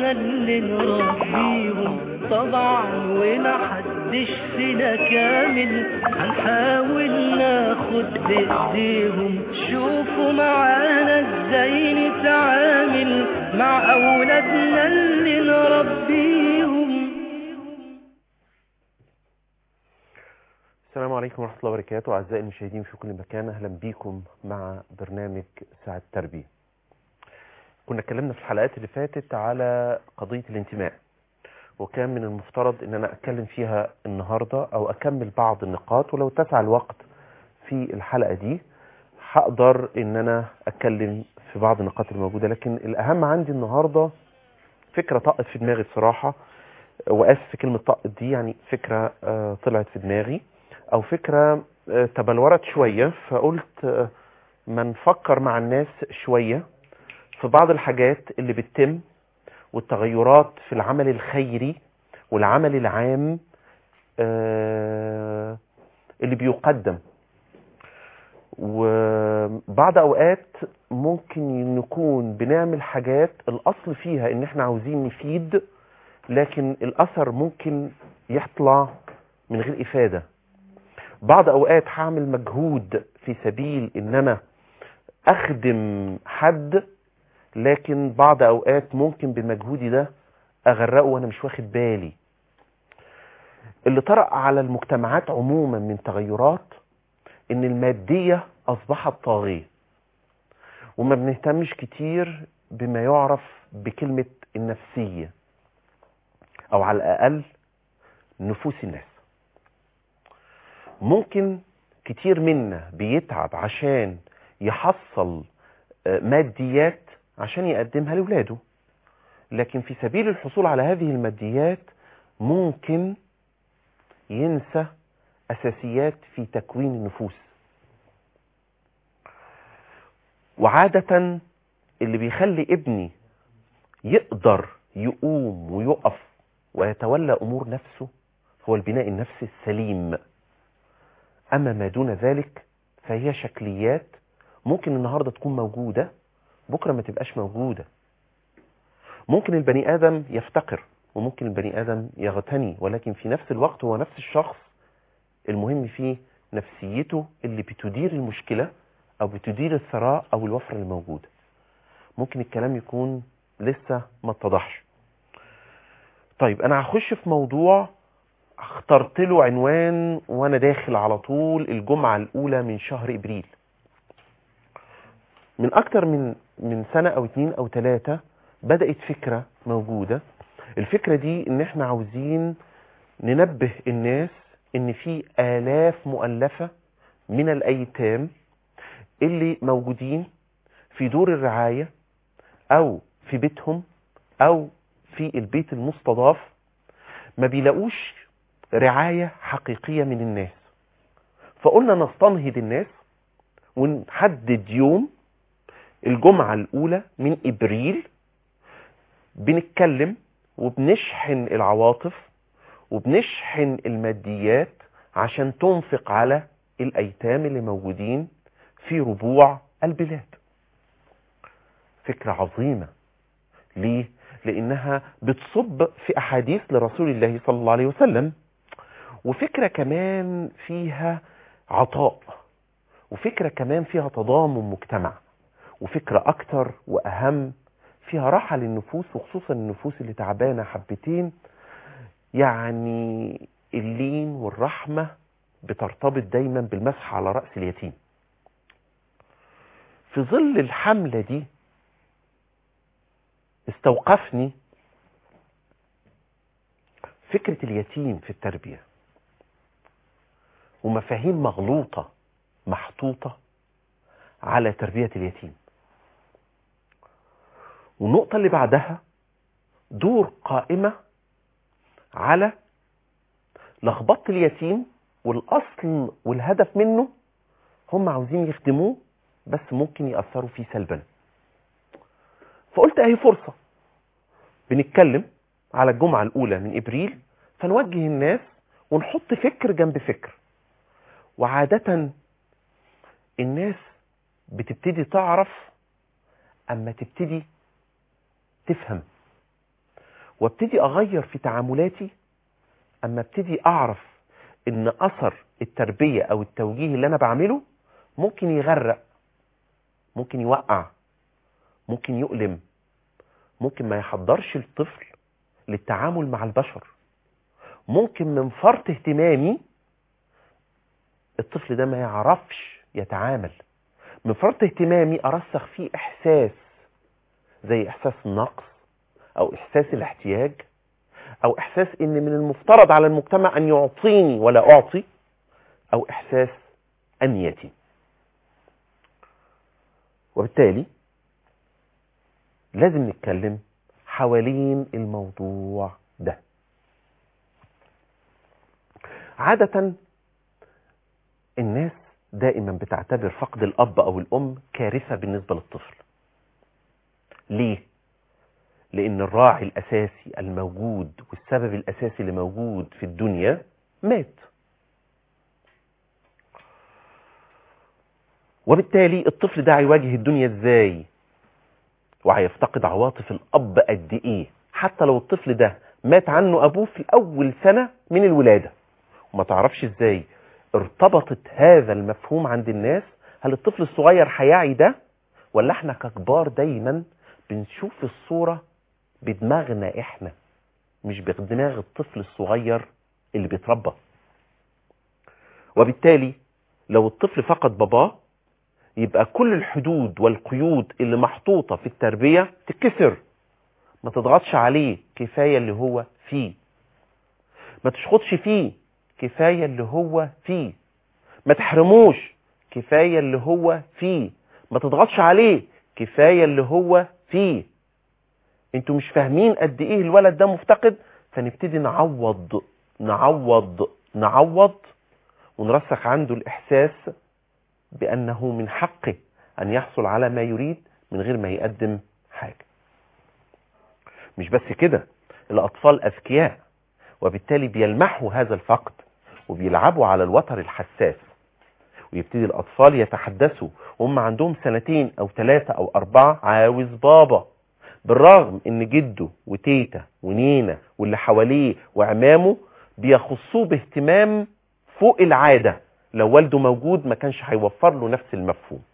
احنا اللي نربيهم طبعا ومحدش فينا كامل هنحاول ناخد بايديهم شوفوا معانا ازاي نتعامل مع اولادنا اللي نربيهم السلام عليكم ورحمة الله وبركاته أعزائي المشاهدين في كل مكان أهلا بيكم مع برنامج ساعة التربية كنا اتكلمنا في الحلقات اللي فاتت على قضية الانتماء وكان من المفترض ان انا اتكلم فيها النهاردة او اكمل بعض النقاط ولو اتسع الوقت في الحلقة دي هقدر ان انا اتكلم في بعض النقاط الموجودة لكن الاهم عندي النهاردة فكرة طقت في دماغي بصراحة واسف في كلمة طقت دي يعني فكرة آه، طلعت في دماغي او فكرة آه، تبلورت شوية فقلت آه، ما نفكر مع الناس شوية في بعض الحاجات اللي بتتم والتغيرات في العمل الخيري والعمل العام آه، اللي بيقدم وبعض اوقات ممكن نكون بنعمل حاجات الاصل فيها ان احنا عاوزين نفيد لكن الاثر ممكن يطلع من غير افاده بعض اوقات هعمل مجهود في سبيل ان انا اخدم حد لكن بعض اوقات ممكن بمجهودي ده اغرقه وانا مش واخد بالي اللي طرأ على المجتمعات عموما من تغيرات ان المادية اصبحت طاغية وما بنهتمش كتير بما يعرف بكلمة النفسية او على الاقل نفوس الناس ممكن كتير منا بيتعب عشان يحصل آه، ماديات عشان يقدمها لولاده لكن في سبيل الحصول على هذه الماديات ممكن ينسى أساسيات في تكوين النفوس وعادة اللي بيخلي ابني يقدر يقوم ويقف ويتولى أمور نفسه هو البناء النفسي السليم أما ما دون ذلك فهي شكليات ممكن النهاردة تكون موجودة بكرة ما تبقاش موجودة ممكن البني آدم يفتقر وممكن البني آدم يغتني ولكن في نفس الوقت هو نفس الشخص المهم فيه نفسيته اللي بتدير المشكلة أو بتدير الثراء أو الوفرة الموجودة ممكن الكلام يكون لسه ما اتضحش طيب أنا هخش في موضوع اخترت له عنوان وانا داخل على طول الجمعة الاولى من شهر ابريل من اكتر من من سنة او اتنين او تلاتة بدأت فكرة موجودة الفكرة دي ان احنا عاوزين ننبه الناس ان في الاف مؤلفة من الايتام اللي موجودين في دور الرعاية او في بيتهم او في البيت المستضاف ما بيلاقوش رعاية حقيقية من الناس فقلنا نستنهض الناس ونحدد يوم الجمعة الأولى من إبريل بنتكلم وبنشحن العواطف وبنشحن الماديات عشان تنفق على الأيتام اللي موجودين في ربوع البلاد فكرة عظيمة ليه؟ لأنها بتصب في أحاديث لرسول الله صلى الله عليه وسلم وفكرة كمان فيها عطاء وفكرة كمان فيها تضامن مجتمع وفكرة أكتر وأهم فيها راحة للنفوس وخصوصا النفوس اللي تعبانة حبتين يعني اللين والرحمة بترتبط دايما بالمسح على رأس اليتيم في ظل الحملة دي استوقفني فكرة اليتيم في التربية ومفاهيم مغلوطة محطوطة على تربية اليتيم والنقطة اللي بعدها دور قائمة على لخبطة اليتيم والأصل والهدف منه هم عاوزين يخدموه بس ممكن يأثروا فيه سلبا فقلت اهي فرصة بنتكلم على الجمعة الأولى من إبريل فنوجه الناس ونحط فكر جنب فكر وعادة الناس بتبتدي تعرف أما تبتدي تفهم وابتدي اغير في تعاملاتي اما ابتدي اعرف ان اثر التربية او التوجيه اللي انا بعمله ممكن يغرق ممكن يوقع ممكن يؤلم ممكن ما يحضرش الطفل للتعامل مع البشر ممكن من فرط اهتمامي الطفل ده ما يعرفش يتعامل من فرط اهتمامي ارسخ فيه احساس زي احساس النقص او احساس الاحتياج او احساس ان من المفترض على المجتمع ان يعطيني ولا اعطي او احساس انيتي وبالتالي لازم نتكلم حوالين الموضوع ده عادة الناس دائما بتعتبر فقد الأب أو الأم كارثة بالنسبة للطفل ليه؟ لأن الراعي الأساسي الموجود والسبب الأساسي اللي موجود في الدنيا مات وبالتالي الطفل ده هيواجه الدنيا ازاي وهيفتقد عواطف الأب قد إيه حتى لو الطفل ده مات عنه أبوه في أول سنة من الولادة وما تعرفش ازاي ارتبطت هذا المفهوم عند الناس هل الطفل الصغير هيعي ده ولا احنا ككبار دايما بنشوف الصورة بدماغنا احنا مش بدماغ الطفل الصغير اللي بيتربى وبالتالي لو الطفل فقد باباه يبقى كل الحدود والقيود اللي محطوطة في التربية تتكسر ما تضغطش عليه كفاية اللي هو فيه ما تشخطش فيه كفاية اللي هو فيه ما تحرموش كفاية اللي هو فيه ما تضغطش عليه كفاية اللي هو فيه انتوا مش فاهمين قد ايه الولد ده مفتقد فنبتدي نعوض نعوض نعوض ونرسخ عنده الاحساس بانه من حقه ان يحصل على ما يريد من غير ما يقدم حاجة مش بس كده الاطفال اذكياء وبالتالي بيلمحوا هذا الفقد وبيلعبوا على الوتر الحساس ويبتدي الأطفال يتحدثوا وهم عندهم سنتين أو ثلاثة أو أربعة عاوز بابا بالرغم ان جده وتيتا ونينا واللي حواليه وعمامه بيخصوه باهتمام فوق العادة لو والده موجود ما كانش هيوفر له نفس المفهوم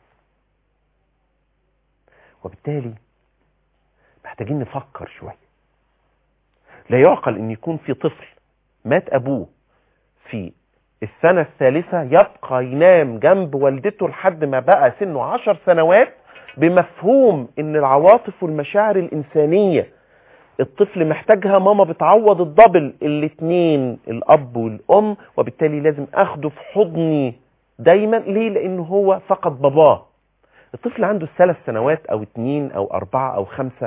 وبالتالي محتاجين نفكر شوية لا يعقل ان يكون في طفل مات ابوه في السنة الثالثة يبقى ينام جنب والدته لحد ما بقى سنه عشر سنوات بمفهوم ان العواطف والمشاعر الانسانية الطفل محتاجها ماما بتعوض الدبل الاتنين الاب والام وبالتالي لازم اخده في حضني دايما ليه لانه هو فقد باباه الطفل عنده ثلاث سنوات او اتنين او اربعة او خمسة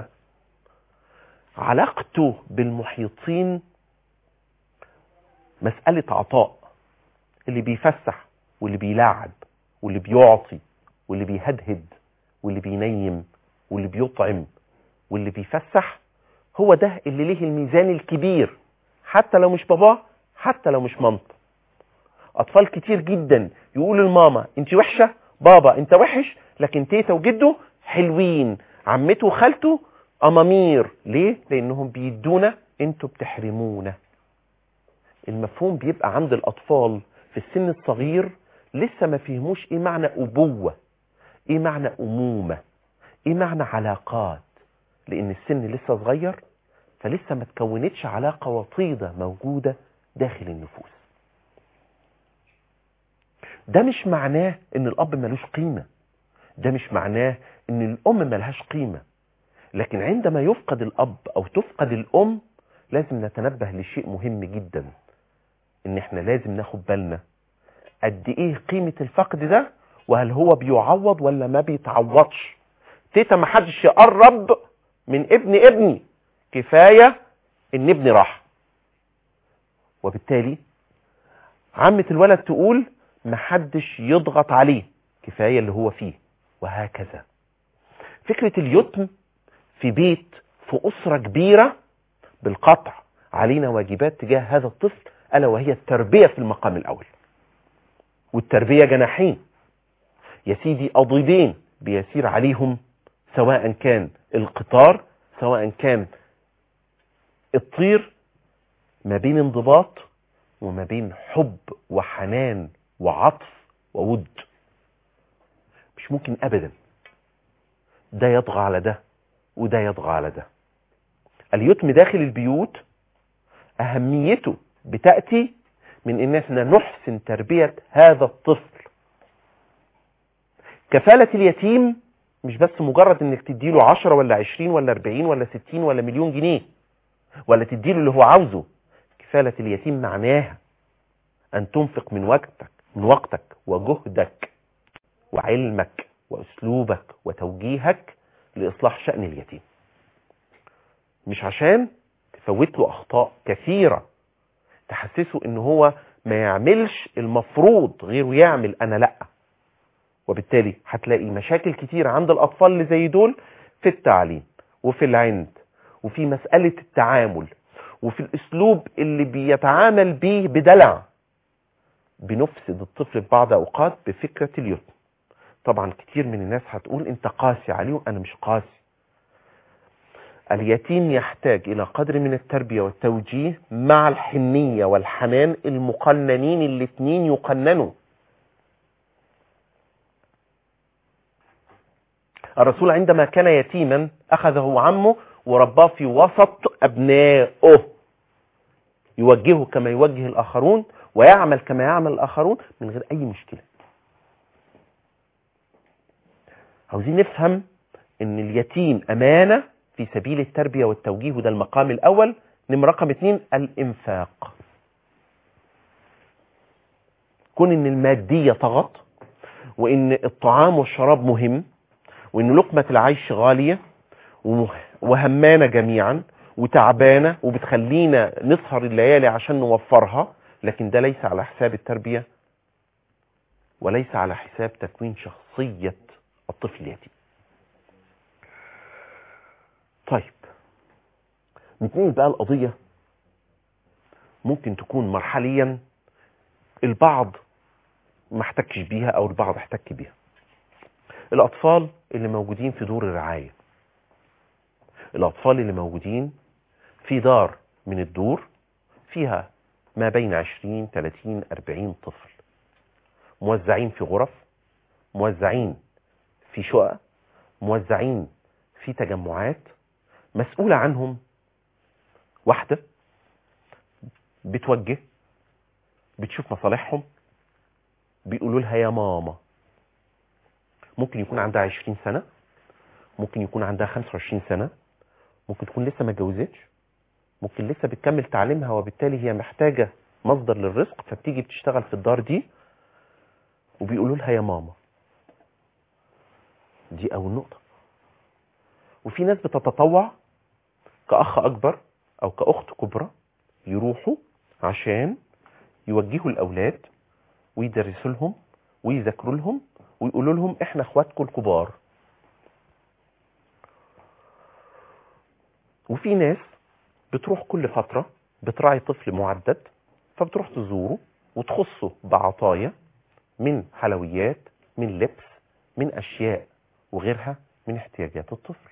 علاقته بالمحيطين مسألة عطاء اللي بيفسح واللي بيلاعب واللي بيعطي واللي بيهدهد واللي بينيم واللي بيطعم واللي بيفسح هو ده اللي ليه الميزان الكبير حتى لو مش باباه حتى لو مش مامته اطفال كتير جدا يقول لماما انت وحشه بابا انت وحش لكن تيتا وجده حلوين عمته وخالته امامير ليه لانهم بيدونا انتوا بتحرمونا المفهوم بيبقى عند الاطفال في السن الصغير لسه ما فهموش ايه معنى ابوه ايه معنى امومه ايه معنى علاقات لان السن لسه صغير فلسه ما تكونتش علاقه وطيده موجوده داخل النفوس ده مش معناه ان الاب ملوش قيمه ده مش معناه ان الام ملهاش قيمه لكن عندما يفقد الاب او تفقد الام لازم نتنبه لشيء مهم جدا ان احنا لازم ناخد بالنا قد ايه قيمة الفقد ده وهل هو بيعوض ولا ما بيتعوضش تيتا ما حدش يقرب من ابن ابني كفاية ان ابني راح وبالتالي عمة الولد تقول ما حدش يضغط عليه كفاية اللي هو فيه وهكذا فكرة اليتم في بيت في أسرة كبيرة بالقطع علينا واجبات تجاه هذا الطفل ألا وهي التربية في المقام الأول والتربية جناحين يا سيدي أضيدين بيسير عليهم سواء كان القطار سواء كان الطير ما بين انضباط وما بين حب وحنان وعطف وود مش ممكن ابدا ده يطغى على ده وده يطغى على ده اليتم داخل البيوت اهميته بتأتي من ان احنا نحسن تربية هذا الطفل كفالة اليتيم مش بس مجرد انك تديله عشرة ولا عشرين ولا اربعين ولا ستين ولا مليون جنيه ولا تديله اللي هو عاوزه كفالة اليتيم معناها ان تنفق من وقتك من وقتك وجهدك وعلمك واسلوبك وتوجيهك لاصلاح شأن اليتيم مش عشان تفوت له اخطاء كثيرة تحسسه ان هو ما يعملش المفروض غيره يعمل انا لا وبالتالي هتلاقي مشاكل كتير عند الاطفال اللي زي دول في التعليم وفي العند وفي مسألة التعامل وفي الاسلوب اللي بيتعامل بيه بدلع بنفسد الطفل في بعض اوقات بفكرة اليتم طبعا كتير من الناس هتقول انت قاسي عليه انا مش قاسي اليتيم يحتاج الى قدر من التربية والتوجيه مع الحنية والحنان المقننين الاتنين يقننوا الرسول عندما كان يتيما اخذه عمه ورباه في وسط ابنائه يوجهه كما يوجه الاخرون ويعمل كما يعمل الاخرون من غير اي مشكلة عاوزين نفهم ان اليتيم امانة في سبيل التربية والتوجيه وده المقام الاول نمرة رقم اتنين الانفاق كون ان المادية طغت وان الطعام والشراب مهم وان لقمة العيش غالية وهمانة جميعا وتعبانة وبتخلينا نسهر الليالي عشان نوفرها لكن ده ليس على حساب التربية وليس على حساب تكوين شخصية الطفل اليتيم طيب نتنقل بقى القضية ممكن تكون مرحليا البعض ما احتكش بيها او البعض احتك بيها الاطفال اللي موجودين في دور الرعاية الاطفال اللي موجودين في دار من الدور فيها ما بين 20 30 40 طفل موزعين في غرف موزعين في شقق موزعين في تجمعات مسؤولة عنهم واحدة بتوجه بتشوف مصالحهم بيقولوا لها يا ماما ممكن يكون عندها 20 سنة ممكن يكون عندها 25 سنة ممكن تكون لسه ما اتجوزتش ممكن لسه بتكمل تعليمها وبالتالي هي محتاجة مصدر للرزق فبتيجي بتشتغل في الدار دي وبيقولوا لها يا ماما دي اول نقطة وفي ناس بتتطوع كأخ أكبر أو كأخت كبرى يروحوا عشان يوجهوا الأولاد ويدرسوا لهم ويذاكروا لهم ويقولوا لهم احنا اخواتكم الكبار وفي ناس بتروح كل فترة بتراعي طفل معدد فبتروح تزوره وتخصه بعطايا من حلويات من لبس من أشياء وغيرها من احتياجات الطفل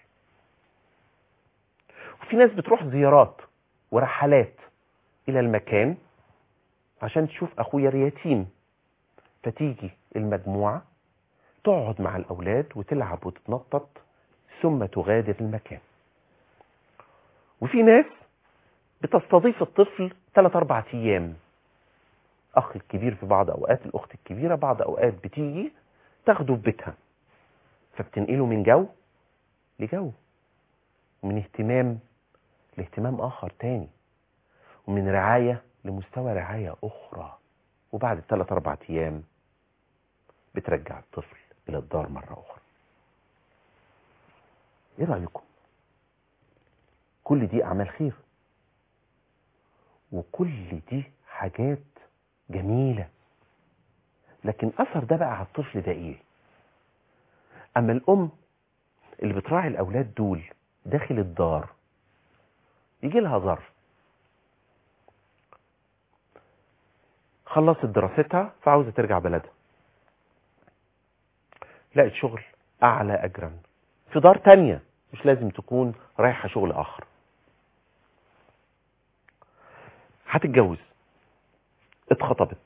وفي ناس بتروح زيارات ورحلات إلى المكان عشان تشوف أخويا اليتيم فتيجي المجموعة تقعد مع الأولاد وتلعب وتتنطط ثم تغادر المكان وفي ناس بتستضيف الطفل 3 4 ايام اخ الكبير في بعض اوقات الاخت الكبيره بعض اوقات بتيجي تاخده في بيتها فبتنقله من جو لجو ومن اهتمام لاهتمام اخر تاني ومن رعايه لمستوى رعايه اخرى وبعد الثلاث اربع ايام بترجع الطفل الى الدار مره اخرى ايه رايكم كل دي اعمال خير وكل دي حاجات جميلة لكن اثر ده بقى على الطفل ده ايه اما الام اللي بتراعي الاولاد دول داخل الدار يجي لها ظرف خلصت دراستها فعاوزة ترجع بلدها لقت شغل اعلى اجرا في دار تانية مش لازم تكون رايحة شغل اخر هتتجوز اتخطبت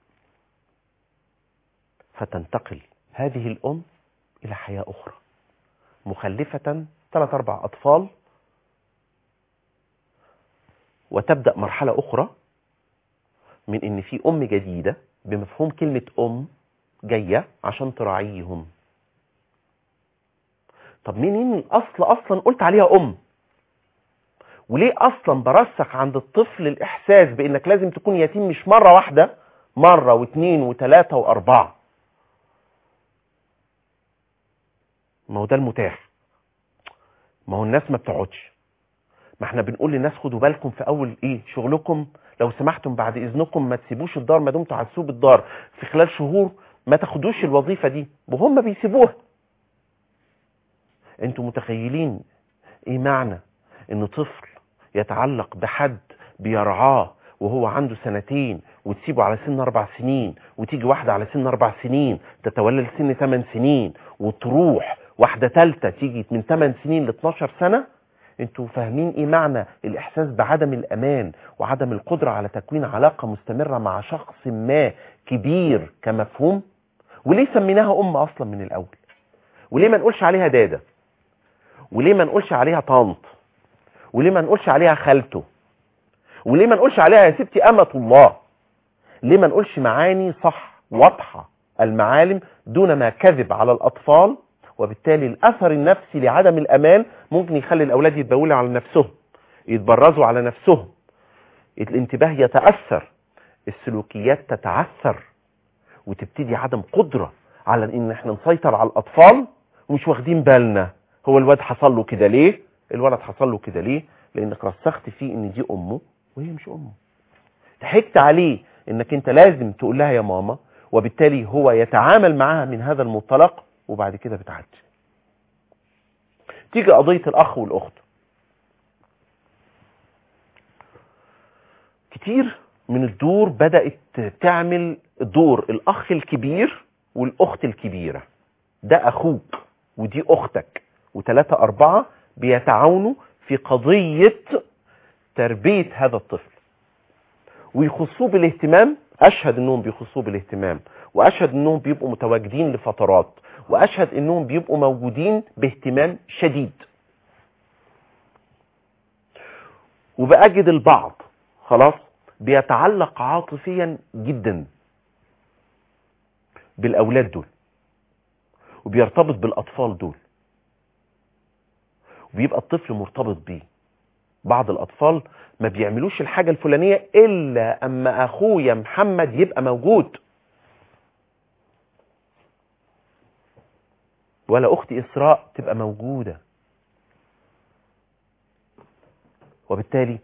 فتنتقل هذه الأم إلى حياة أخرى مخلفة ثلاث أربع أطفال وتبدأ مرحلة أخرى من إن في أم جديدة بمفهوم كلمة أم جاية عشان تراعيهم طب مين الأصل أصلا قلت عليها أم وليه أصلا برسخ عند الطفل الإحساس بإنك لازم تكون يتيم مش مرة واحدة مرة واثنين وثلاثة وأربعة ما هو ده المتاح ما هو الناس ما بتقعدش ما احنا بنقول للناس خدوا بالكم في اول ايه شغلكم لو سمحتم بعد اذنكم ما تسيبوش الدار ما دمتوا عسوب الدار في خلال شهور ما تاخدوش الوظيفة دي وهم بيسيبوها انتوا متخيلين ايه معنى ان طفل يتعلق بحد بيرعاه وهو عنده سنتين وتسيبه على سن اربع سنين وتيجي واحدة على سن اربع سنين تتولى لسن ثمان سنين وتروح واحدة تالتة تيجي من 8 سنين ل 12 سنة انتوا فاهمين ايه معنى الاحساس بعدم الامان وعدم القدرة على تكوين علاقة مستمرة مع شخص ما كبير كمفهوم وليه سميناها ام اصلا من الاول وليه ما نقولش عليها دادة وليه ما نقولش عليها طنط وليه ما نقولش عليها خالته وليه ما نقولش عليها يا ستي امة الله ليه ما نقولش معاني صح واضحة المعالم دون ما كذب على الاطفال وبالتالي الاثر النفسي لعدم الامان ممكن يخلي الاولاد يتبولوا على نفسهم يتبرزوا على نفسهم الانتباه يتاثر السلوكيات تتعثر وتبتدي عدم قدره على ان احنا نسيطر على الاطفال ومش واخدين بالنا هو الواد حصل له كده ليه الولد حصل له كده ليه لانك رسخت فيه ان دي امه وهي مش امه ضحكت عليه انك انت لازم تقول لها يا ماما وبالتالي هو يتعامل معها من هذا المنطلق وبعد كده بتعدي تيجي قضية الأخ والأخت كتير من الدور بدأت تعمل دور الأخ الكبير والأخت الكبيرة ده أخوك ودي أختك وثلاثة أربعة بيتعاونوا في قضية تربية هذا الطفل ويخصوه بالاهتمام أشهد أنهم بيخصوه بالاهتمام وأشهد أنهم بيبقوا متواجدين لفترات واشهد انهم بيبقوا موجودين باهتمام شديد وبأجد البعض خلاص بيتعلق عاطفيا جدا بالاولاد دول وبيرتبط بالاطفال دول وبيبقى الطفل مرتبط بيه بعض الاطفال ما بيعملوش الحاجة الفلانية الا اما اخويا محمد يبقى موجود ولا اختي اسراء تبقى موجودة وبالتالي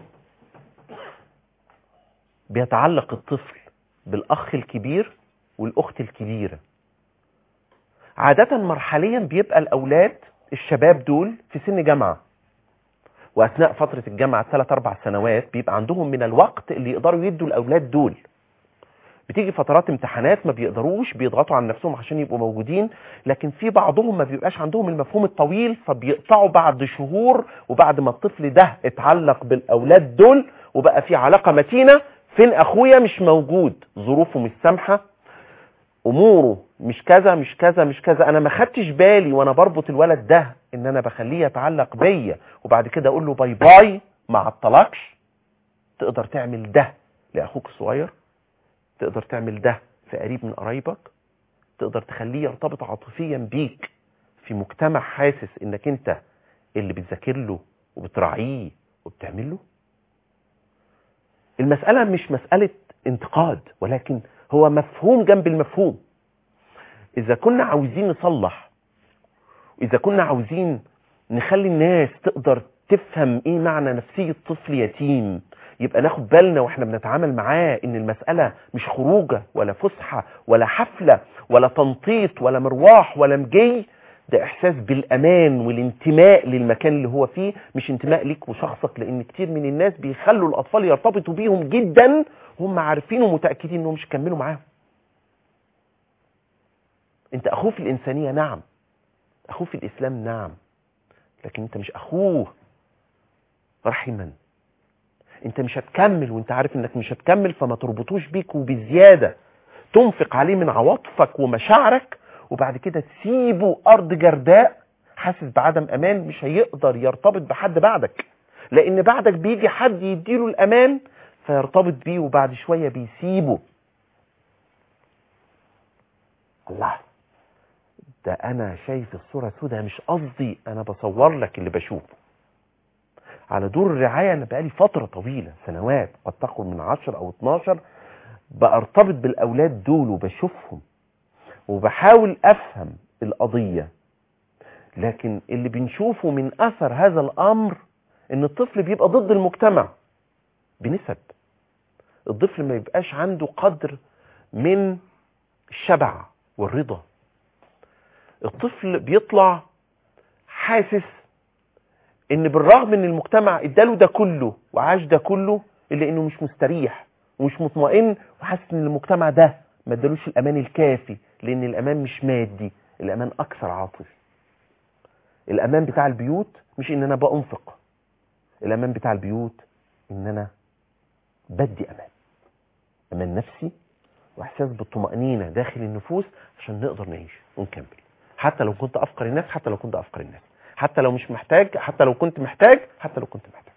بيتعلق الطفل بالاخ الكبير والاخت الكبيرة عادة مرحليا بيبقى الاولاد الشباب دول في سن جامعة واثناء فترة الجامعة ثلاث اربع سنوات بيبقى عندهم من الوقت اللي يقدروا يدوا الاولاد دول بتيجي فترات امتحانات ما بيقدروش بيضغطوا على نفسهم عشان يبقوا موجودين لكن في بعضهم ما بيبقاش عندهم المفهوم الطويل فبيقطعوا بعد شهور وبعد ما الطفل ده اتعلق بالاولاد دول وبقى في علاقة متينة فين اخويا مش موجود ظروفه مش سامحة اموره مش كذا مش كذا مش كذا انا ما خدتش بالي وانا بربط الولد ده ان انا بخليه يتعلق بيا وبعد كده اقول له باي باي ما عطلكش تقدر تعمل ده لاخوك الصغير تقدر تعمل ده في قريب من قرايبك تقدر تخليه يرتبط عاطفيا بيك في مجتمع حاسس انك انت اللي بتذاكر له وبتراعيه وبتعمل له المسألة مش مسألة انتقاد ولكن هو مفهوم جنب المفهوم اذا كنا عاوزين نصلح اذا كنا عاوزين نخلي الناس تقدر تفهم ايه معنى نفسية طفل يتيم يبقى ناخد بالنا واحنا بنتعامل معاه ان المسألة مش خروجة ولا فسحة ولا حفلة ولا تنطيط ولا مرواح ولا مجي ده احساس بالامان والانتماء للمكان اللي هو فيه مش انتماء ليك وشخصك لان كتير من الناس بيخلوا الاطفال يرتبطوا بيهم جدا هم عارفين ومتأكدين انهم مش يكملوا معاهم انت اخوه في الانسانية نعم اخوه في الاسلام نعم لكن انت مش اخوه رحما انت مش هتكمل وانت عارف انك مش هتكمل فما تربطوش بيك وبزيادة تنفق عليه من عواطفك ومشاعرك وبعد كده تسيبه ارض جرداء حاسس بعدم امان مش هيقدر يرتبط بحد بعدك لان بعدك بيجي حد يديله الامان فيرتبط بيه وبعد شوية بيسيبه الله ده انا شايف الصورة سودة مش قصدي انا بصور لك اللي بشوفه على دور الرعاية انا بقالي فترة طويلة سنوات قد تقل من 10 او 12 بارتبط بالاولاد دول وبشوفهم وبحاول افهم القضية لكن اللي بنشوفه من اثر هذا الامر ان الطفل بيبقى ضد المجتمع بنسب الطفل ما يبقاش عنده قدر من الشبع والرضا الطفل بيطلع حاسس ان بالرغم ان المجتمع اداله ده كله وعاش ده كله الا انه مش مستريح ومش مطمئن وحاسس ان المجتمع ده ما ادالوش الامان الكافي لان الامان مش مادي الامان اكثر عاطفي الامان بتاع البيوت مش ان انا بانفق الامان بتاع البيوت ان انا بدي امان امان نفسي واحساس بالطمأنينة داخل النفوس عشان نقدر نعيش ونكمل حتى لو كنت افقر الناس حتى لو كنت افقر الناس حتى لو مش محتاج حتى لو كنت محتاج حتى لو كنت محتاج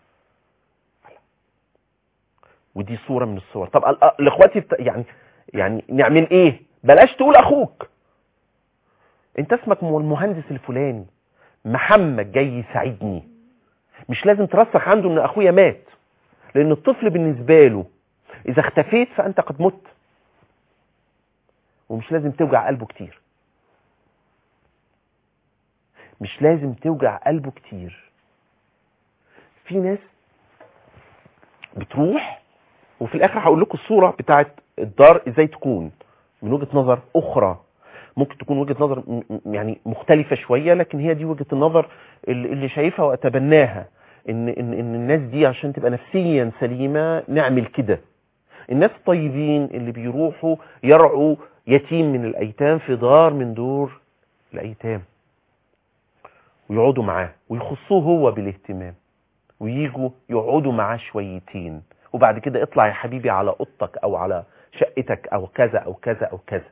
ودي صورة من الصور طب ال- الاخواتي بت... يعني يعني نعمل ايه بلاش تقول اخوك انت اسمك م- المهندس الفلاني محمد جاي يساعدني مش لازم ترسخ عنده ان اخويا مات لان الطفل بالنسبة له اذا اختفيت فانت قد مت ومش لازم توجع قلبه كتير مش لازم توجع قلبه كتير في ناس بتروح وفي الاخر هقول لكم الصوره بتاعت الدار ازاي تكون من وجهه نظر اخرى ممكن تكون وجهه نظر م- م- يعني مختلفه شويه لكن هي دي وجهه النظر اللي اللي شايفها واتبناها ان ان ان الناس دي عشان تبقى نفسيا سليمه نعمل كده الناس الطيبين اللي بيروحوا يرعوا يتيم من الايتام في دار من دور الايتام ويقعدوا معاه ويخصوه هو بالاهتمام ويجوا يقعدوا معاه شويتين وبعد كده اطلع يا حبيبي على اوضتك او على شقتك او كذا او كذا او كذا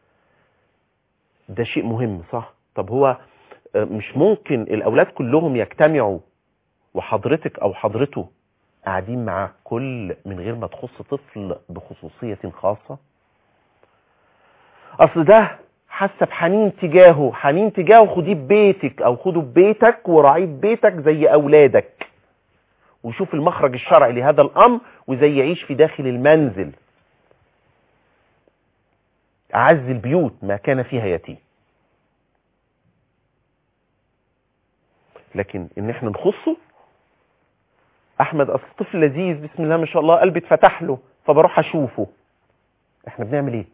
ده شيء مهم صح طب هو آه، مش ممكن الاولاد كلهم يجتمعوا وحضرتك او حضرته قاعدين مع كل من غير ما تخص طفل بخصوصية خاصة اصل ده حاسه بحنين تجاهه حنين تجاهه خديه ببيتك او خده ببيتك وراعيه ببيتك زي اولادك وشوف المخرج الشرعي لهذا الامر وزي يعيش في داخل المنزل اعز البيوت ما كان فيها يتيم لكن ان احنا نخصه احمد اصل طفل لذيذ بسم الله ما شاء الله قلبي اتفتح له فبروح اشوفه احنا بنعمل ايه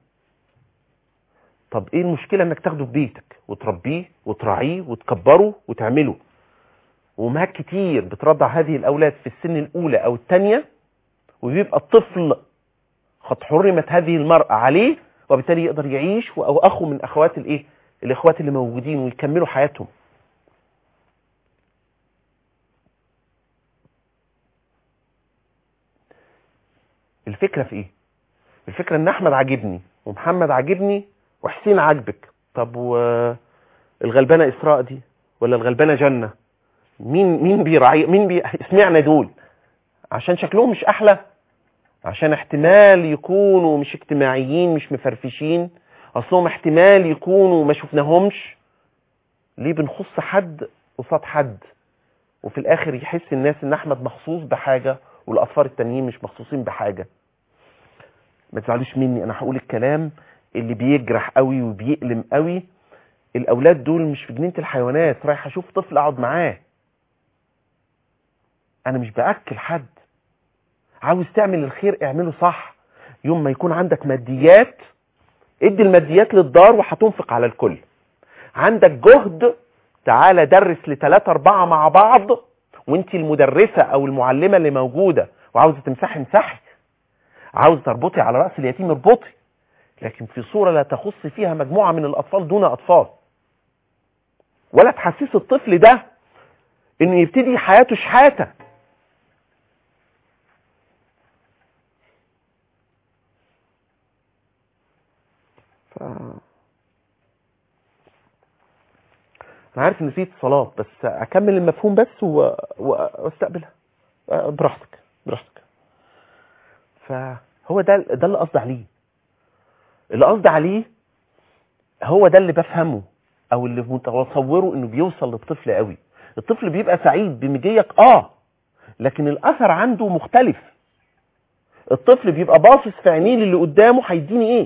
طب ايه المشكله انك تاخده في بيتك وتربيه وتراعيه وتكبره وتعمله وامهات كتير بترضع هذه الاولاد في السن الاولى او الثانيه وبيبقى الطفل قد حرمت هذه المرأة عليه وبالتالي يقدر يعيش او اخو من اخوات الايه الاخوات اللي موجودين ويكملوا حياتهم الفكرة في ايه الفكرة ان احمد عاجبني ومحمد عاجبني وحسين عاجبك طب والغلبانة اسراء دي ولا الغلبانة جنة مين مين بيراعي مين بي اسمعنا دول عشان شكلهم مش احلى عشان احتمال يكونوا مش اجتماعيين مش مفرفشين اصلهم احتمال يكونوا ما شفناهمش ليه بنخص حد قصاد حد وفي الاخر يحس الناس ان احمد مخصوص بحاجة والاطفال التانيين مش مخصوصين بحاجة ما تزعلوش مني انا هقول الكلام اللي بيجرح قوي وبيألم قوي الاولاد دول مش في جنينة الحيوانات رايح اشوف طفل اقعد معاه انا مش باكل حد عاوز تعمل الخير اعمله صح يوم ما يكون عندك ماديات ادي الماديات للدار وهتنفق على الكل عندك جهد تعالى درس لثلاثة اربعة مع بعض وانت المدرسة او المعلمة اللي موجودة وعاوزة تمسحي امسحي عاوزة تربطي على رأس اليتيم اربطي لكن في صورة لا تخص فيها مجموعة من الأطفال دون أطفال ولا تحسس الطفل ده انه يبتدي حياته شحاتة ف... انا عارف ان في اتصالات بس اكمل المفهوم بس و... و... واستقبلها آه، براحتك براحتك فهو ده ده اللي قصدي عليه اللي قصدي عليه هو ده اللي بفهمه او اللي متصوره انه بيوصل للطفل قوي الطفل بيبقى سعيد بمجيك اه لكن الاثر عنده مختلف الطفل بيبقى باصص في عينيه اللي قدامه هيديني ايه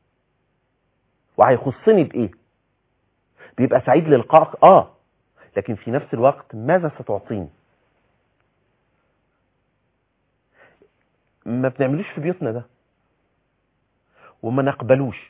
وهيخصني بايه بيبقى سعيد للقائك اه لكن في نفس الوقت ماذا ستعطيني ما بنعملوش في بيوتنا ده وما نقبلوش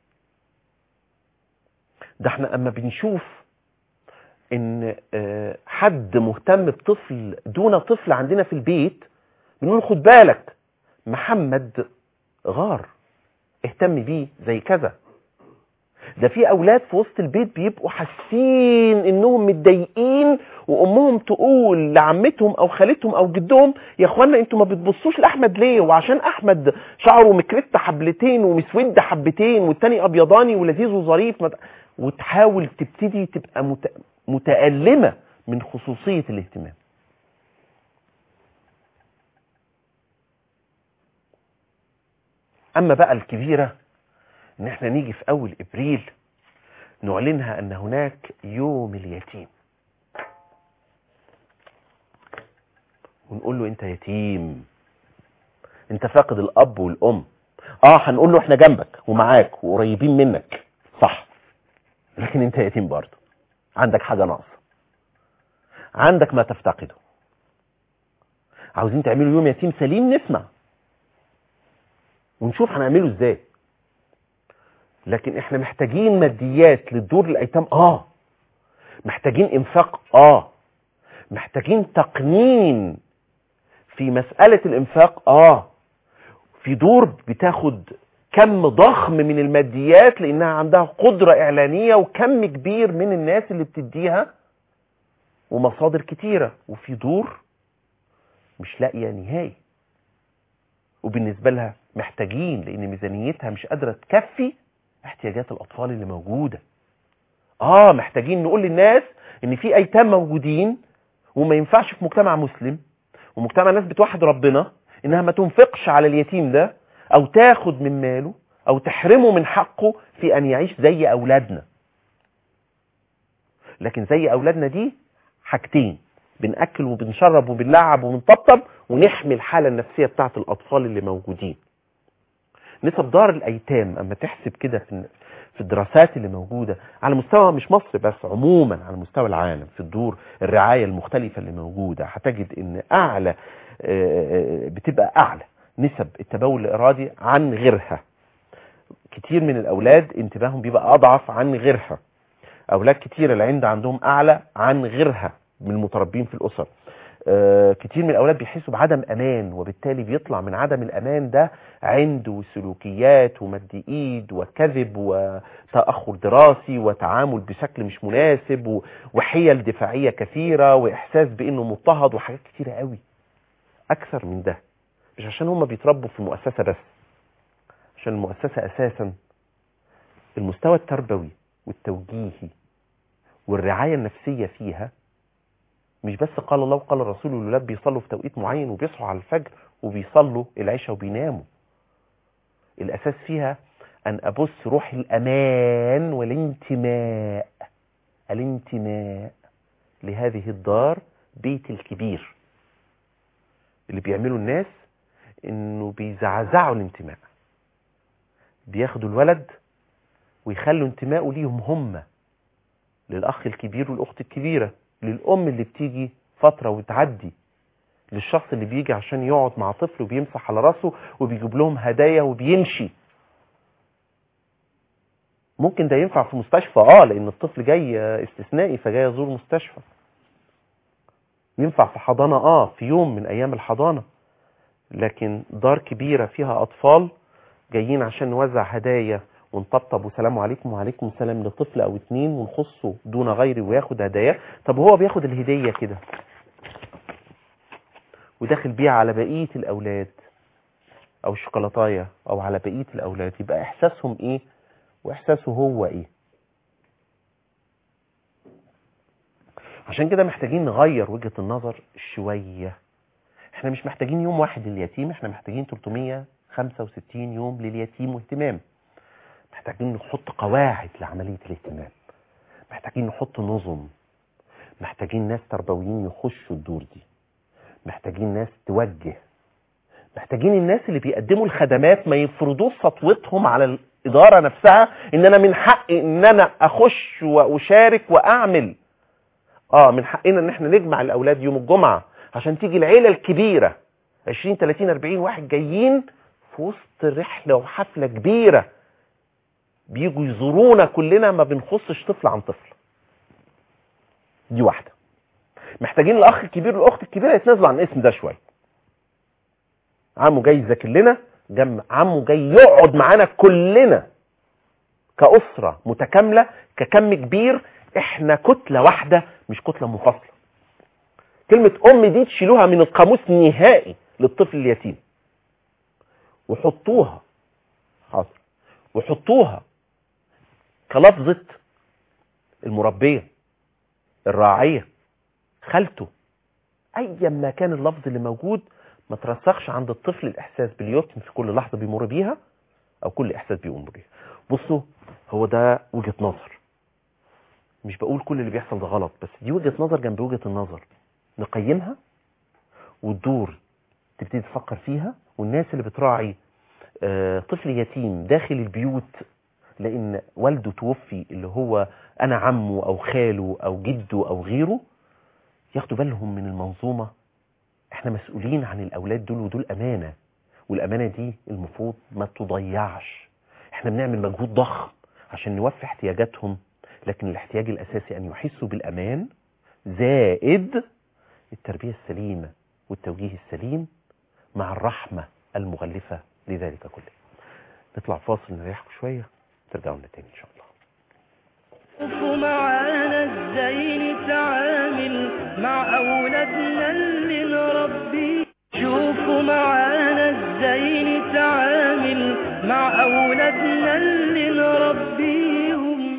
ده احنا اما بنشوف ان آه، حد مهتم بطفل دون طفل عندنا في البيت بنقول خد بالك محمد غار اهتم بيه زي كذا ده في اولاد في وسط البيت بيبقوا حاسين انهم متضايقين وامهم تقول لعمتهم او خالتهم او جدهم يا اخوانا انتوا ما بتبصوش لاحمد ليه وعشان احمد شعره مكرت حبلتين ومسود حبتين والتاني ابيضاني ولذيذ وظريف ما ت- وتحاول تبتدي تبقى مت- متألمة من خصوصية الاهتمام اما بقى الكبيرة ان احنا نيجي في اول ابريل نعلنها ان هناك يوم اليتيم ونقول له انت يتيم انت فاقد الاب والام اه هنقول له احنا جنبك ومعاك وقريبين منك صح لكن انت يتيم برضه عندك حاجه ناقصه عندك ما تفتقده عاوزين تعملوا يوم يتيم سليم نسمع ونشوف هنعمله ازاي لكن احنا محتاجين ماديات للدور الايتام اه محتاجين انفاق اه محتاجين تقنين في مسألة الانفاق اه في دور بتاخد كم ضخم من الماديات لانها عندها قدرة اعلانية وكم كبير من الناس اللي بتديها ومصادر كتيرة وفي دور مش لاقية نهاية وبالنسبة لها محتاجين لان ميزانيتها مش قادرة تكفي احتياجات الاطفال اللي موجودة اه محتاجين نقول للناس ان في ايتام موجودين وما ينفعش في مجتمع مسلم ومجتمع ناس بتوحد ربنا انها ما تنفقش على اليتيم ده او تاخد من ماله او تحرمه من حقه في ان يعيش زي اولادنا لكن زي اولادنا دي حاجتين بنأكل وبنشرب وبنلعب وبنطبطب ونحمي الحالة النفسية بتاعت الأطفال اللي موجودين نسب دار الأيتام أما تحسب كده في في الدراسات اللي موجودة على مستوى مش مصر بس عموما على مستوى العالم في الدور الرعاية المختلفة اللي موجودة هتجد ان اعلى آه، بتبقى اعلى نسب التبول الارادي عن غيرها كتير من الاولاد انتباههم بيبقى اضعف عن غيرها اولاد كتير العند عندهم اعلى عن غيرها من المتربين في الاسر آه، كتير من الاولاد بيحسوا بعدم امان وبالتالي بيطلع من عدم الامان ده عند وسلوكيات ومد ايد وكذب وتاخر دراسي وتعامل بشكل مش مناسب و- وحيل دفاعيه كثيره واحساس بانه مضطهد وحاجات كتيره قوي اكثر من ده مش عشان هم بيتربوا في المؤسسه بس عشان المؤسسه اساسا المستوى التربوي والتوجيهي والرعايه النفسيه فيها مش بس قال الله وقال الرسول والولاد بيصلوا في توقيت معين وبيصحوا على الفجر وبيصلوا العشاء وبيناموا الأساس فيها أن أبث روح الأمان والانتماء الانتماء لهذه الدار بيت الكبير اللي بيعملوا الناس انه بيزعزعوا الانتماء بياخدوا الولد ويخلوا انتمائه ليهم هم للأخ الكبير والأخت الكبيرة للأم اللي بتيجي فترة وتعدي للشخص اللي بيجي عشان يقعد مع طفل وبيمسح على راسه وبيجيب لهم هدايا وبيمشي ممكن ده ينفع في مستشفى اه لان الطفل جاي استثنائي فجاي يزور مستشفى ينفع في حضانة اه في يوم من ايام الحضانة لكن دار كبيرة فيها اطفال جايين عشان نوزع هدايا ونطبطب وسلام عليكم وعليكم السلام لطفل او اتنين ونخصه دون غيره وياخد هدايا طب هو بياخد الهدية كده وداخل بيها على بقية الاولاد او الشوكولاتايه او على بقية الاولاد يبقى احساسهم ايه واحساسه هو ايه عشان كده محتاجين نغير وجهة النظر شوية احنا مش محتاجين يوم واحد لليتيم احنا محتاجين 365 يوم لليتيم واهتمام محتاجين نحط قواعد لعملية الاهتمام محتاجين نحط نظم محتاجين ناس تربويين يخشوا الدور دي محتاجين ناس توجه محتاجين الناس اللي بيقدموا الخدمات ما يفرضوش سطوتهم على الإدارة نفسها إن أنا من حقي إن أنا أخش وأشارك وأعمل آه من حقنا إن إحنا نجمع الأولاد يوم الجمعة عشان تيجي العيلة الكبيرة 20 30 40 واحد جايين في وسط رحلة وحفلة كبيرة بيجوا يزورونا كلنا ما بنخصش طفل عن طفل دي واحدة محتاجين الأخ الكبير والأخت الكبيرة يتنازلوا عن الاسم ده شوية عمه جاي يذاكر لنا جم عمه جاي يقعد معانا كلنا كأسرة متكاملة ككم كبير احنا كتلة واحدة مش كتلة منفصلة كلمة أم دي تشيلوها من القاموس نهائي للطفل اليتيم وحطوها حاضر وحطوها كلفظة المربية الراعية خالته أيا ما كان اللفظ اللي موجود ما ترسخش عند الطفل الإحساس باليتم في كل لحظة بيمر بيها أو كل إحساس بيمر بيها بصوا هو ده وجهة نظر مش بقول كل اللي بيحصل ده غلط بس دي وجهة نظر جنب وجهة النظر نقيمها والدور تبتدي تفكر فيها والناس اللي بتراعي آه، طفل يتيم داخل البيوت لان والده توفي اللي هو انا عمه او خاله او جده او غيره ياخدوا بالهم من المنظومة احنا مسؤولين عن الاولاد دول ودول امانة والامانة دي المفروض ما تضيعش احنا بنعمل مجهود ضخم عشان نوفي احتياجاتهم لكن الاحتياج الاساسي ان يحسوا بالامان زائد التربية السليمة والتوجيه السليم مع الرحمة المغلفة لذلك كله نطلع فاصل نريحكم شوية ترجعوا لنا تاني إن شاء الله شوفوا معانا ازاي نتعامل مع اولادنا اللي نربيه شوفوا معانا ازاي نتعامل مع اولادنا اللي نربيهم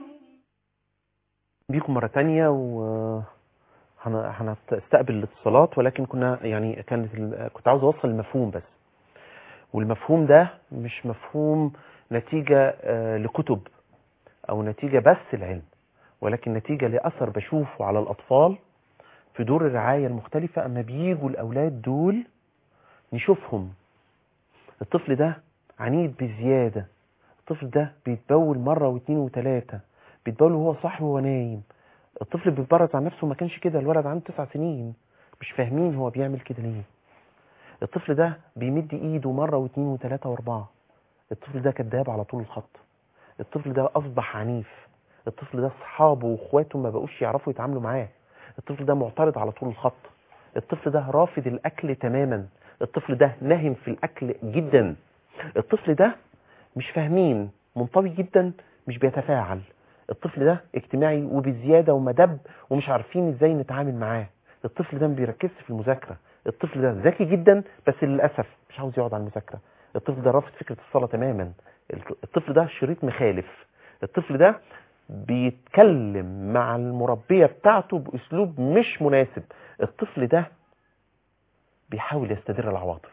بيكم مرة تانية و هن- هنستقبل الاتصالات ولكن كنا يعني كانت ال- كنت عاوز اوصل المفهوم بس والمفهوم ده مش مفهوم نتيجة آه، لكتب او نتيجة بس العلم ولكن نتيجة لأثر بشوفه على الأطفال في دور الرعاية المختلفة أما بيجوا الأولاد دول نشوفهم الطفل ده عنيد بزيادة الطفل ده بيتبول مرة واثنين وثلاثة بيتبول وهو صاحي وهو نايم الطفل بيتبرز عن نفسه ما كانش كده الولد عنده تسع سنين مش فاهمين هو بيعمل كده ليه الطفل ده بيمد ايده مرة واثنين وثلاثة واربعة الطفل ده كذاب على طول الخط الطفل ده اصبح عنيف الطفل ده اصحابه واخواته ما بقوش يعرفوا يتعاملوا معاه الطفل ده معترض على طول الخط الطفل ده رافض الاكل تماما الطفل ده نهم في الاكل جدا الطفل ده مش فاهمين منطوي جدا مش بيتفاعل الطفل ده اجتماعي وبزياده ومدب ومش عارفين ازاي نتعامل معاه الطفل ده ما بيركزش في المذاكره الطفل ده ذكي جدا بس للاسف مش عاوز يقعد على المذاكره الطفل ده رافض فكره الصلاه تماما الطفل ده شريط مخالف الطفل ده بيتكلم مع المربيه بتاعته باسلوب مش مناسب الطفل ده بيحاول يستدر العواطف